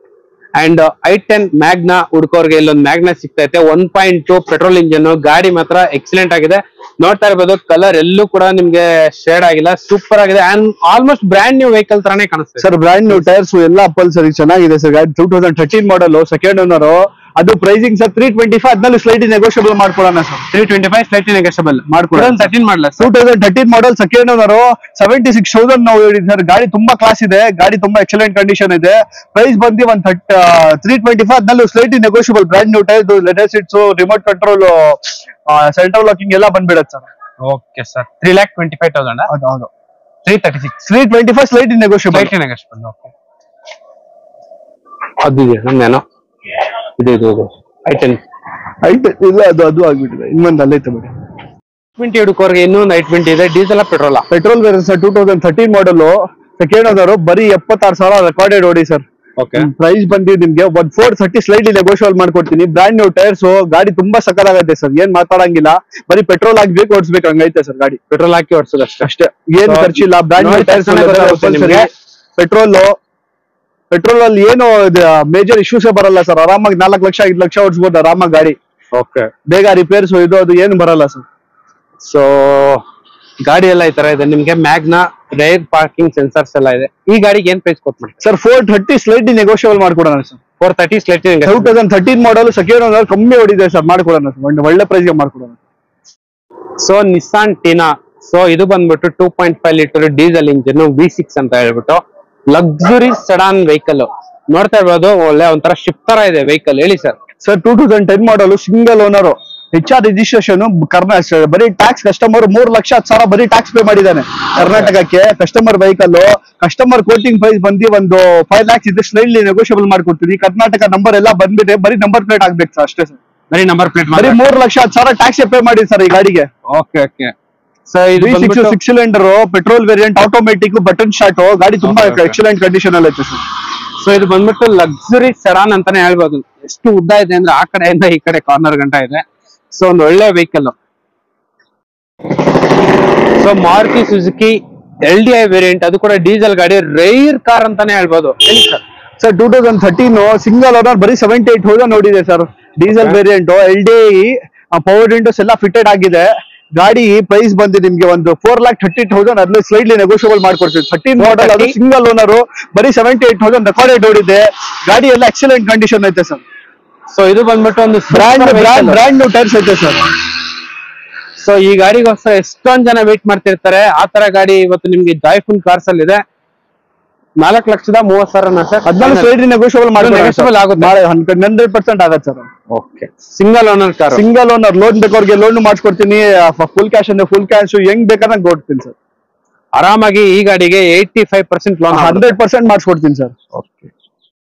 [SPEAKER 1] and I ten Magna ಹುಡ್ಕೋರ್ಗೆ ಇಲ್ಲೊಂದು ಮ್ಯಾಗ್ನಾ ಸಿಗ್ತೈತೆ one point two petrol engine ಗಾಡಿ ಮಾತ್ರ ಎಕ್ಸಲೆಂಟ್ ಆಗಿದೆ ನೋಡ್ತಾ ಇರ್ಬೋದು ಕಲರ್ ಎಲ್ಲೂ ಕೂಡ ನಿಮ್ಗೆ ಶೇಡ್ ಆಗಿಲ್ಲ ಸೂಪರ್ ಆಗಿದೆ and almost brand new vehicle ತರಾನೇ ಕಾಣಿಸ್ತದೆ
[SPEAKER 2] ಸರ್ ಬ್ರ್ಯಾಂಡ್ ನ್ಯೂ ಟೈರ್ಸ್ ಎಲ್ಲ ಪಲ್ಸರ್ ಚೆನ್ನಾಗಿದೆ ಸರ್ ಗಾಡಿ two thousand thirteen model second owner ಅದು pricing sir three twenty five ಅದ್ನಲ್ಲಿ ಸ್ಲೈಟ್ ನೆಗೋಷಿಯಬಲ್ ಮಾಡ್ಕೊಡೋಣ sir
[SPEAKER 1] three twenty five slightly negotiable
[SPEAKER 2] ಮಾಡ್ಕೊಡೋಣ.
[SPEAKER 1] Thirteen model
[SPEAKER 2] two thousand thirteen model second owner seventy six thousand ನಾವು ಹೇಳಿದ್ವಿ sir ಗಾಡಿ ತುಂಬಾ class ಇದೆ ಗಾಡಿ ತುಂಬಾ ಎಕ್ಸಲೆಂಟ್ ಕಂಡೀಷನ್ ಇದೆ ಪ್ರೈಸ್ ಬಂದು ಒಂದ್ ಥರ್ಟ್ ತ್ರೀ ಟ್ವೆಂಟಿ ಫೈವ್ ಅದ್ನಲ್ಲೂ slight negotiable brand new tyre leather seats remote control central locking ಎಲ್ಲ ಬಂದ್ಬಿಡತ್ತೆ sir
[SPEAKER 1] okay sir three lakh twenty five thousand
[SPEAKER 2] ಹೌದು ಹೌದು
[SPEAKER 1] three thirty six
[SPEAKER 2] three twenty five slight negotiable
[SPEAKER 1] slightly negotiable okay ಅದಿದೆ ನಂದೇನೋ ಇದು ಇದು ಇದು ಐ ಟೆನ್
[SPEAKER 2] ಐಟ್ ಇಲ್ಲ ಅದು ಅದು ಆಗ್ಬಿಟ್ಟಿದೆ ಇನ್ನೊಂದು ಅಲ್ಲೈತೆ ಬಿಡಿ
[SPEAKER 1] ಟ್ವೆಂಟಿ ಹುಡುಕೋರ್ಗೆ ಇನ್ನೊಂದು ಐ ಟ್ವೆಂಟಿ ಇದೆ ಡೀಸೆಲ್ ಪೆಟ್ರೋಲ್
[SPEAKER 2] ಪೆಟ್ರೋಲ್ ಬೇರೆ sir two thousand thirteen model second owner ಬರೀ ಎಪ್ಪತ್ತಾರು ಸಾವಿರ ರೆಕಾರ್ಡೆಡ್ ಓಡಿ ಸರ್
[SPEAKER 1] ಓಕೆ
[SPEAKER 2] ಪ್ರೈಸ್ ಬಂದು ನಿಮ್ಗೆ ಒಂದ್ ಫೋರ್ ಥರ್ಟಿ ಸ್ಲೈಡ್ ನೆಗೋಷಿಯಲ್ ಮಾಡ್ಕೊಡ್ತೀನಿ ಬ್ರ್ಯಾಂಡ್ ನ್ಯೂ ಟೈರ್ಸ್ ಗಾಡಿ ತುಂಬಾ ಸಕ್ಕದಾಗತ್ತೆ ಸರ್ ಏನ್ ಮಾತಾಡಂಗಿಲ್ಲ ಬರೀ ಪೆಟ್ರೋಲ್ ಹಾಕ್ಬೇಕು ಓಡಿಸ್ಬೇಕು ಹಂಗೈತೆ ಸರ್ ಗಾಡಿ
[SPEAKER 1] ಪೆಟ್ರೋಲ್ ಹಾಕಿ ಓಡಿಸೋದು ಅಷ್ಟೇ
[SPEAKER 2] ಅಷ್ಟೇ ಏನ್
[SPEAKER 1] So,
[SPEAKER 2] ಖರ್ಚಿಲ್ಲ ಬ್ರ್ಯಾಂಡ್ ನ್ಯೂ
[SPEAKER 1] ನೋಡಿ
[SPEAKER 2] ಟೈರ್ಸ್
[SPEAKER 1] ತಕ್ಷಣ ಗೊತ್ತಾಗುತ್ತೆ ನಿಮ್ಗೆ.
[SPEAKER 2] ಪೆಟ್ರೋಲ್ ಪೆಟ್ರೋಲ್ ಅಲ್ಲಿ ಏನು ಮೇಜರ್ ಇಶ್ಯೂಸೇ ಬರಲ್ಲ ಸರ್ ಆರಾಮಾಗಿ ನಾಲ್ಕು ಲಕ್ಷ ಐದು ಲಕ್ಷ ಓಡಿಸ್ಬೋದು ಆರಾಮಾಗಿ ಗಾಡಿ
[SPEAKER 1] ಓಕೆ
[SPEAKER 2] ಬೇಗ ರಿಪೇರ್ಸ್ ಇದು ಅದು ಏನು ಬರಲ್ಲ ಸರ್
[SPEAKER 1] ಸೊ ಗಾಡಿ ಎಲ್ಲ ಈ ತರ ಇದೆ ನಿಮ್ಗೆ ಮ್ಯಾಗ್ನ ರೇರ್ ಪಾರ್ಕಿಂಗ್ ಸೆನ್ಸರ್ಸ್ ಎಲ್ಲ ಇದೆ ಈ ಗಾಡಿಗೆ ಏನ್ ಪ್ರೈಸ್ ಕೊಟ್ ಮಾಡ್ತಾರೆ
[SPEAKER 2] sir four thirty slight negotiable ಮಾಡ್ಕೊಡೋಣ sir
[SPEAKER 1] four thirty slight
[SPEAKER 2] two thousand thirteen model second owner ಕಮ್ಮಿ ಹೊಡಿದೆ ಸರ್ ಮಾಡ್ಕೊಡೋಣ ಸರ್ ಒಂದು ಒಳ್ಳೆ ಪ್ರೈಸ್ಗೆ ಮಾಡ್ಕೊಡೋಣ
[SPEAKER 1] ಸೊ ನಿಸ್ಸಾನ್ ಟೀನಾ ಸೊ ಇದು ಬಂದ್ಬಿಟ್ಟು two point five litre diesel engine V six ಅಂತ ಹೇಳ್ಬಿಟ್ಟು ಲಕ್ಸುರಿ ಸೆಡಾನ್ ವೆಹಿಕಲ್ ನೋಡ್ತಾ ಇರ್ಬೋದು ಒಳ್ಳೆ ಒಂಥರ ಶಿಫ್ಟ್ ತರ ಇದೆ ವೆಹಿಕಲ್ ಹೇಳಿ sir
[SPEAKER 2] sir two thousand ten model single owner H R registration Karnataka ಬರೀ ಟ್ಯಾಕ್ಸ್ ಕಸ್ಟಮರ್ ಮೂರ್ ಲಕ್ಷ ಹತ್ತು ಸಾವಿರ ಬರೀ ಟ್ಯಾಕ್ಸ್ ಪೇ ಮಾಡಿದ್ದಾನೆ ಕರ್ನಾಟಕಕ್ಕೆ customer vehicle customer quoting price ಬಂದು ಒಂದು ಫೈವ್ ಲ್ಯಾಕ್ಸ್ ಇದೆ ಸ್ಲೈಡ್ಲಿ ನೆಗೋಷಿಯಬಲ್ ಮಾಡ್ಕೊಡ್ತೀನಿ ಕರ್ನಾಟಕ ನಂಬರ್ ಎಲ್ಲ ಬಂದ್ಬಿಟ್ಟೆ ಬರೀ ನಂಬರ್ ಪ್ಲೇಟ್ ಆಗ್ಬೇಕು ಸರ್ ಅಷ್ಟೇ ಸರ್
[SPEAKER 1] ಬರೀ ನಂಬರ್ ಪ್ಲೇಟ್
[SPEAKER 2] ಬರೀ ಮೂರ್ ಲಕ್ಷ ಹತ್ತು ಸಾವಿರ ಟ್ಯಾಕ್ಸ್ ಪೇ ಮಾಡಿ ಸರ್ ಈ ಗಾಡಿಗೆ
[SPEAKER 1] ಓಕೆ ಓಕೆ ಸೊ ಇದು
[SPEAKER 2] ಸಿಕ್ಸ್
[SPEAKER 1] ಬಂದ್ಬಿಟ್ಟು
[SPEAKER 2] six cylinder petrol variant automatic button start ಗಾಡಿ ತುಂಬಾ
[SPEAKER 1] Okay, okay.
[SPEAKER 2] ಎಕ್ಸಲೆಂಟ್ ಕಂಡೀಷನ್ ಅಲ್ಲಿ ಐತೆ ಸರ್
[SPEAKER 1] ಸೊ ಇದು ಬಂದ್ಬಿಟ್ಟು ಲಕ್ಸುರಿ ಸೆಡಾನ್ ಅಂತಾನೆ ಹೇಳ್ಬೋದು ಎಷ್ಟು ಉದ್ದ ಇದೆ ಅಂದ್ರೆ ಆ ಕಡೆಯಿಂದ ಈ ಕಡೆ ಕಾರ್ನರ್ ಗಂಟ ಇದೆ ಸೊ ಒಂದು ಒಳ್ಳೆ vehicle so Maruti Suzuki L D I variant ಅದು ಕೂಡ ಡೀಸೆಲ್ ಗಾಡಿ ರೈರ್ ಕಾರ್ ಅಂತಾನೆ ಹೇಳ್ಬೋದು ಹೇಳಿ sir
[SPEAKER 2] sir two thousand thirteen single owner ಬರೀ ಸೆವೆಂಟಿ ಏಟ್ ತೌಸಂಡ್ ನೋಡಿದೆ sir diesel
[SPEAKER 1] Okay.
[SPEAKER 2] Variant L D power windows ಎಲ್ಲ ಫಿಟೆಡ್ ಆಗಿದೆ ಗಾಡಿ ಪ್ರೈಸ್ ಬಂದು ನಿಮ್ಗೆ ಒಂದು ಫೋರ್ ಲ್ಯಾಕ್ ಥರ್ಟಿ ತೌಸಂಡ್ ಅದ್ರಲ್ಲಿ ಸ್ಲೈಡ್ಲಿ ನೆಗೋಷಿಯಬಲ್ ಮಾಡ್ಕೊಡ್ತೀವಿ ಥರ್ಟೀನ್ ಮಾಡಲ್ ಅದು
[SPEAKER 1] 430?
[SPEAKER 2] ಸಿಂಗಲ್ ಓನರ್ ಬರೀ ಸೆವೆಂಟಿ ಏಟ್ ತೌಸಂಡ್ ರೆಕಾರ್ಡೆಡ್ ಓಡಿದೆ ಗಾಡಿ ಎಲ್ಲ ಎಕ್ಸಲೆಂಟ್ ಕಂಡೀಷನ್ ಐತೆ ಸರ್
[SPEAKER 1] ಸೊ ಇದು ಬಂದ್ಬಿಟ್ಟು ಒಂದು
[SPEAKER 2] brand brand brand new tyres ಐತೆ ಸರ್
[SPEAKER 1] ಸೊ ಈ ಗಾಡಿಗೋಸ್ಕರ ಎಷ್ಟೊಂದ್ ಜನ ವೇಟ್ ಮಾಡ್ತಿರ್ತಾರೆ ಆ ತರ ಗಾಡಿ ಇವತ್ತು ನಿಮ್ಗೆ ಜಾಯ್ಫುಲ್ ಕಾರ್ಸ್ ಅಲ್ಲಿ ಇದೆ ನಾಲ್ಕು ಲಕ್ಷದ ಮೂವತ್ ಸಾವಿರ ಸರ್
[SPEAKER 2] ಹದಿನಾಲ್ಕು ಸ್ಲೈಡ್ಲಿ ನೆಗೋಷಿಯಬಲ್
[SPEAKER 1] negotiable ಆಗುತ್ತೆ.
[SPEAKER 2] ಆಗುತ್ತೆ ಹಂಡ್ರೆಡ್ ಪರ್ಸೆಂಟ್ ಆಗತ್ತೆ sir
[SPEAKER 1] okay single owner car
[SPEAKER 2] single owner loan ಬೇಕವ್ರಿಗೆ loan ಮಾಡಿಸ್ಕೊಡ್ತೀನಿ full cash ಅಂದ್ರೆ ಫುಲ್ ಕ್ಯಾಶ್ ಹೆಂಗ್ ಬೇಕಾದ್ರೆ ಕೊಡ್ತೀನಿ ಸರ್
[SPEAKER 1] ಆರಾಮಾಗಿ ಈ ಗಾಡಿಗೆ eighty five percent loan
[SPEAKER 2] hundred percent ಮಾಡಿಸ್ಕೊಡ್ತೀನಿ sir
[SPEAKER 1] okay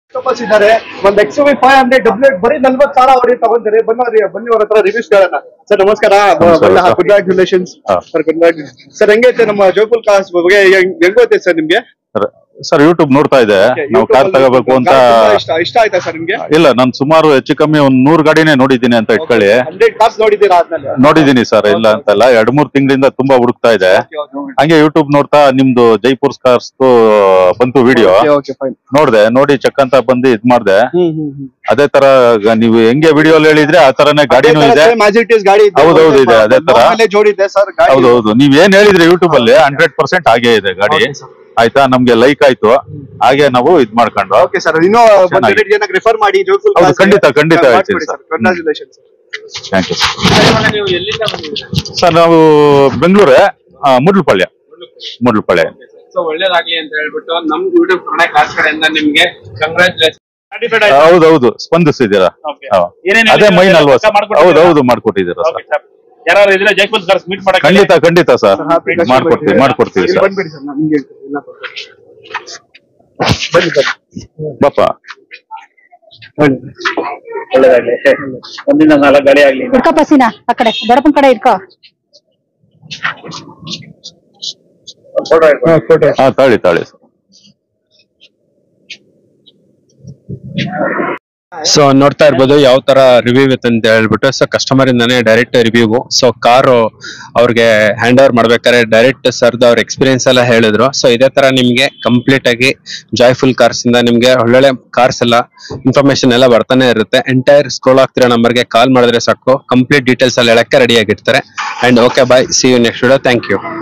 [SPEAKER 2] customers ಇದ್ದಾರೆ ಒಂದ್ X V five hundred W ಬರೀ ನಲ್ವತ್ತು ಸಾವಿರ ಹೊಡಿ ತಗೊಂತಾರೆ ಬನ್ನಿ ಬನ್ನಿ ಅವ್ರ ಹತ್ರ ರಿವ್ಯೂಸ್ ಕೇಳೋಣ ಸರ್ ನಮಸ್ಕಾರ
[SPEAKER 3] ನಮಸ್ಕಾರ, sir.
[SPEAKER 2] ಕಂಗ್ರಾಚುಲೇಷನ್ಸ್
[SPEAKER 3] ಹಾ.
[SPEAKER 2] ಸರ್ ಸರ್ ಹೆಂಗೈತೆ ನಮ್ಮ ಜೋಪುಲ್ ಕಾರ್ಸ್ ಬಗ್ಗೆ ಹೆಂಗ್ ಹೆಂಗೋತೆ ಸರ್ ನಿಮ್ಗೆ
[SPEAKER 3] ಸರ್ ಯೂಟ್ಯೂಬ್ ನೋಡ್ತಾ ಇದೆ ನಾವು ಕಾರ್ ತಗೋಬೇಕು ಅಂತ
[SPEAKER 2] ಇಷ್ಟ ಇಷ್ಟ ಆಯ್ತಾ ಸರ್ ನಿಮ್ಗೆ
[SPEAKER 3] ಇಲ್ಲ ನಾನು ಸುಮಾರು ಹೆಚ್ಚು ಕಮ್ಮಿ ಒಂದ್ ನೂರ್ ಗಾಡಿನೇ ನೋಡಿದ್ದೀನಿ ಅಂತ ಇಟ್ಕೊಳ್ಳಿ
[SPEAKER 2] ಹಂಡ್ರೆಡ್ ಕಾರ್ಸ್ ನೋಡಿದ್ದೀರಾ ಆದ್ಮೇಲೆ
[SPEAKER 3] ನೋಡಿದ್ದೀನಿ ಸರ್ ಇಲ್ಲ ಅಂತಲ್ಲ ಎರಡ್ ಮೂರ್ ತಿಂಗಳಿಂದ ತುಂಬಾ ಹುಡುಕ್ತಾ ಇದೆ ಹಂಗೆ ಯೂಟ್ಯೂಬ್ ನೋಡ್ತಾ ನಿಮ್ದು ಜೈಪುರ್ ಕಾರ್ಸ್ ಬಂತು ವಿಡಿಯೋ
[SPEAKER 2] ಓಕೆ ಫೈನ್
[SPEAKER 3] ನೋಡ್ದೆ ನೋಡಿ ಚೆಕ್ ಅಂತ ಬಂದು ಇದ್ ಮಾಡ್ದೆ
[SPEAKER 2] ಹ್ಮ್ ಹ್ಮ್ ಹ್ಮ್
[SPEAKER 3] ಅದೇ ತರ ಗ- ನೀವು ಹೆಂಗೆ ವಿಡಿಯೋ ಹೇಳಿದ್ರೆ ಆ ತರನೇ ಗಾಡಿನೂ ಇದೆ
[SPEAKER 2] ಮ್ಯಾಜಿಟಿಸ್ ಗಾಡಿ ಇದೆ.
[SPEAKER 3] ಹೌದು, ಹೌದು, ಇದೆ, ಅದೇ ತರ.
[SPEAKER 2] ಆಮೇಲೆ ಜೋಡಿದೆ ಸರ್ ಗಾಡಿ
[SPEAKER 3] ಹೌದು ಹೌದು ನೀವ್ ಏನ್ ಹೇಳಿದ್ರಿ ಯೂಟ್ಯೂಬ್ ಅಲ್ಲಿ ಹಂಡ್ರೆಡ್ ಪರ್ಸೆಂಟ್ ಹಾಗೆ ಇದೆ ಗಾಡಿ
[SPEAKER 2] Okay, sir.
[SPEAKER 3] ಆಯ್ತಾ ನಮ್ಗೆ ಲೈಕ್ ಆಯ್ತು ಹಾಗೆ ನಾವು ಇದ್ ಮಾಡ್ಕೊಂಡು
[SPEAKER 2] ಓಕೆ ಸರ್ ಇನ್ನೂ
[SPEAKER 3] ಚೆನ್ನಾಗಿ.
[SPEAKER 2] ಒಂದೆರಡು ಜನಕ್ಕೆ ರೆಫರ್ ಮಾಡಿ ಜೋಯ್ಫುಲ್
[SPEAKER 3] ಹೌದು, ಖಂಡಿತ, ಖಂಡಿತ ಹೇಳ್ತೀನಿ,
[SPEAKER 2] sir
[SPEAKER 3] sir.
[SPEAKER 2] Congratulation
[SPEAKER 3] thank you
[SPEAKER 1] ನೀವು ಎಲ್ಲಿಂದ ಬಂದಿದ್ದೀರಾ
[SPEAKER 3] ಸರ್ ನಾವು ಬೆಂಗಳೂರೇ ಮುಡ್ಲುಪಾಳ್ಯ ಮುಡ್ಲುಪಾಳ್ಯ
[SPEAKER 1] ಸೊ ಒಳ್ಳೇದಾಗ್ಲಿ ಅಂತ ಹೇಳ್ಬಿಟ್ಟು ನಮ್ ಯೂಟ್ಯೂಬ್ ಕನ್ನಡ ಕ್ಲಾಸ್ ಕಡೆಯಿಂದ ನಿಮ್ಗೆ ಕಂಗ್ರಾಚುಲೇಷನ್
[SPEAKER 3] ಹೌದೌದು ಸ್ಪಂದಿಸಿದ್ದೀರಾ
[SPEAKER 4] Okay.
[SPEAKER 3] ಹಾ.
[SPEAKER 4] ಏನೇನ್
[SPEAKER 3] ಅದೇ ಮೈನ್ ಅಲ್ವಾ
[SPEAKER 4] ಪಕ್ಕ
[SPEAKER 3] ಸರ್
[SPEAKER 4] ಮಾಡ್ಕೊಟ್ಟಿದ್ದೀರಾ?
[SPEAKER 3] ಹೌದೌದು ಮಾಡ್ಕೊಟ್ಟಿದ್ದೀರಾ
[SPEAKER 4] ಓಕೆ
[SPEAKER 3] ಸರ್
[SPEAKER 4] ಸರ್ ಯಾರು ಇದ್ರೆ ಜೈಪುರ್ ಕಾರ್ಸ್ ಮೀಟ್ ಮಾಡಕ್ಕೆ
[SPEAKER 3] ಖಂಡಿತ ಖಂಡಿತ ಸರ್ ಮಾಡ್ಕೊಡ್ತೀವಿ ಮಾಡ್ಕೊಡ್ತೀವಿ ಸರ್
[SPEAKER 2] ಬಂದ್ಬಿಡಿ ಸರ್ ನಾನು ನಿಮ್ಗೆ ಹೇಳ್ತೀನಿ ಇಲ್ಲ ಬನ್ನಿ ಬನ್ನಿ
[SPEAKER 3] ಬಾಪ
[SPEAKER 4] ಒಳ್ಳೇದಾಗ್ಲಿ ಒಂದಿನ ನಾಲ್ಕು ಗಾಡಿ ಆಗ್ಲಿ
[SPEAKER 5] ಇಡ್ಕೋ ಪಸಿನ ಆ ಕಡೆ ದೊಡ್ಡಪ್ಪನ ಕಡೆ ಇಡ್ಕೋ
[SPEAKER 3] ಹಾ ತಾಳಿ ತಾಳಿ ಸರ್
[SPEAKER 1] ಸೊ ನೋಡ್ತಾ ಇರ್ಬೋದು ಯಾವ ತರ ರಿವ್ಯೂ ಇತ್ತು ಅಂತ ಹೇಳ್ಬಿಟ್ಟು ಸೊ ಕಸ್ಟಮರ್ ಇಂದಾನೆ ಡೈರೆಕ್ಟ್ ರಿವ್ಯೂ ಸೊ ಕಾರು ಅವ್ರಿಗೆ ಹ್ಯಾಂಡ್ ಓವರ್ ಮಾಡ್ಬೇಕಾದ್ರೆ ಡೈರೆಕ್ಟ್ ಸರ್ದು ಅವ್ರ ಎಕ್ಸ್ಪೀರಿಯನ್ಸ್ ಎಲ್ಲ ಹೇಳಿದ್ರು ಸೊ ಇದೇ ತರ ನಿಮ್ಗೆ ಕಂಪ್ಲೀಟ್ ಆಗಿ ಜಾಯ್ಫುಲ್ ಕಾರ್ಸ್ ಇಂದ ನಿಮ್ಗೆ ಒಳ್ಳೊಳ್ಳೆ ಕಾರ್ಸ್ ಎಲ್ಲ ಇನ್ಫಾರ್ಮೇಶನ್ ಎಲ್ಲ ಬರ್ತಾನೆ ಇರುತ್ತೆ ಎಂಟೈರ್ ಸ್ಕ್ರೋಲ್ ಆಗ್ತಿರೋ ನಂಬರ್ಗೆ ಕಾಲ್ ಮಾಡಿದ್ರೆ ಸಾಕು ಕಂಪ್ಲೀಟ್ ಡೀಟೇಲ್ಸ್ ಎಲ್ಲ ಹೇಳಕ್ಕೆ ರೆಡಿ ಆಗಿರ್ತಾರೆ and okay bye see you next video thank you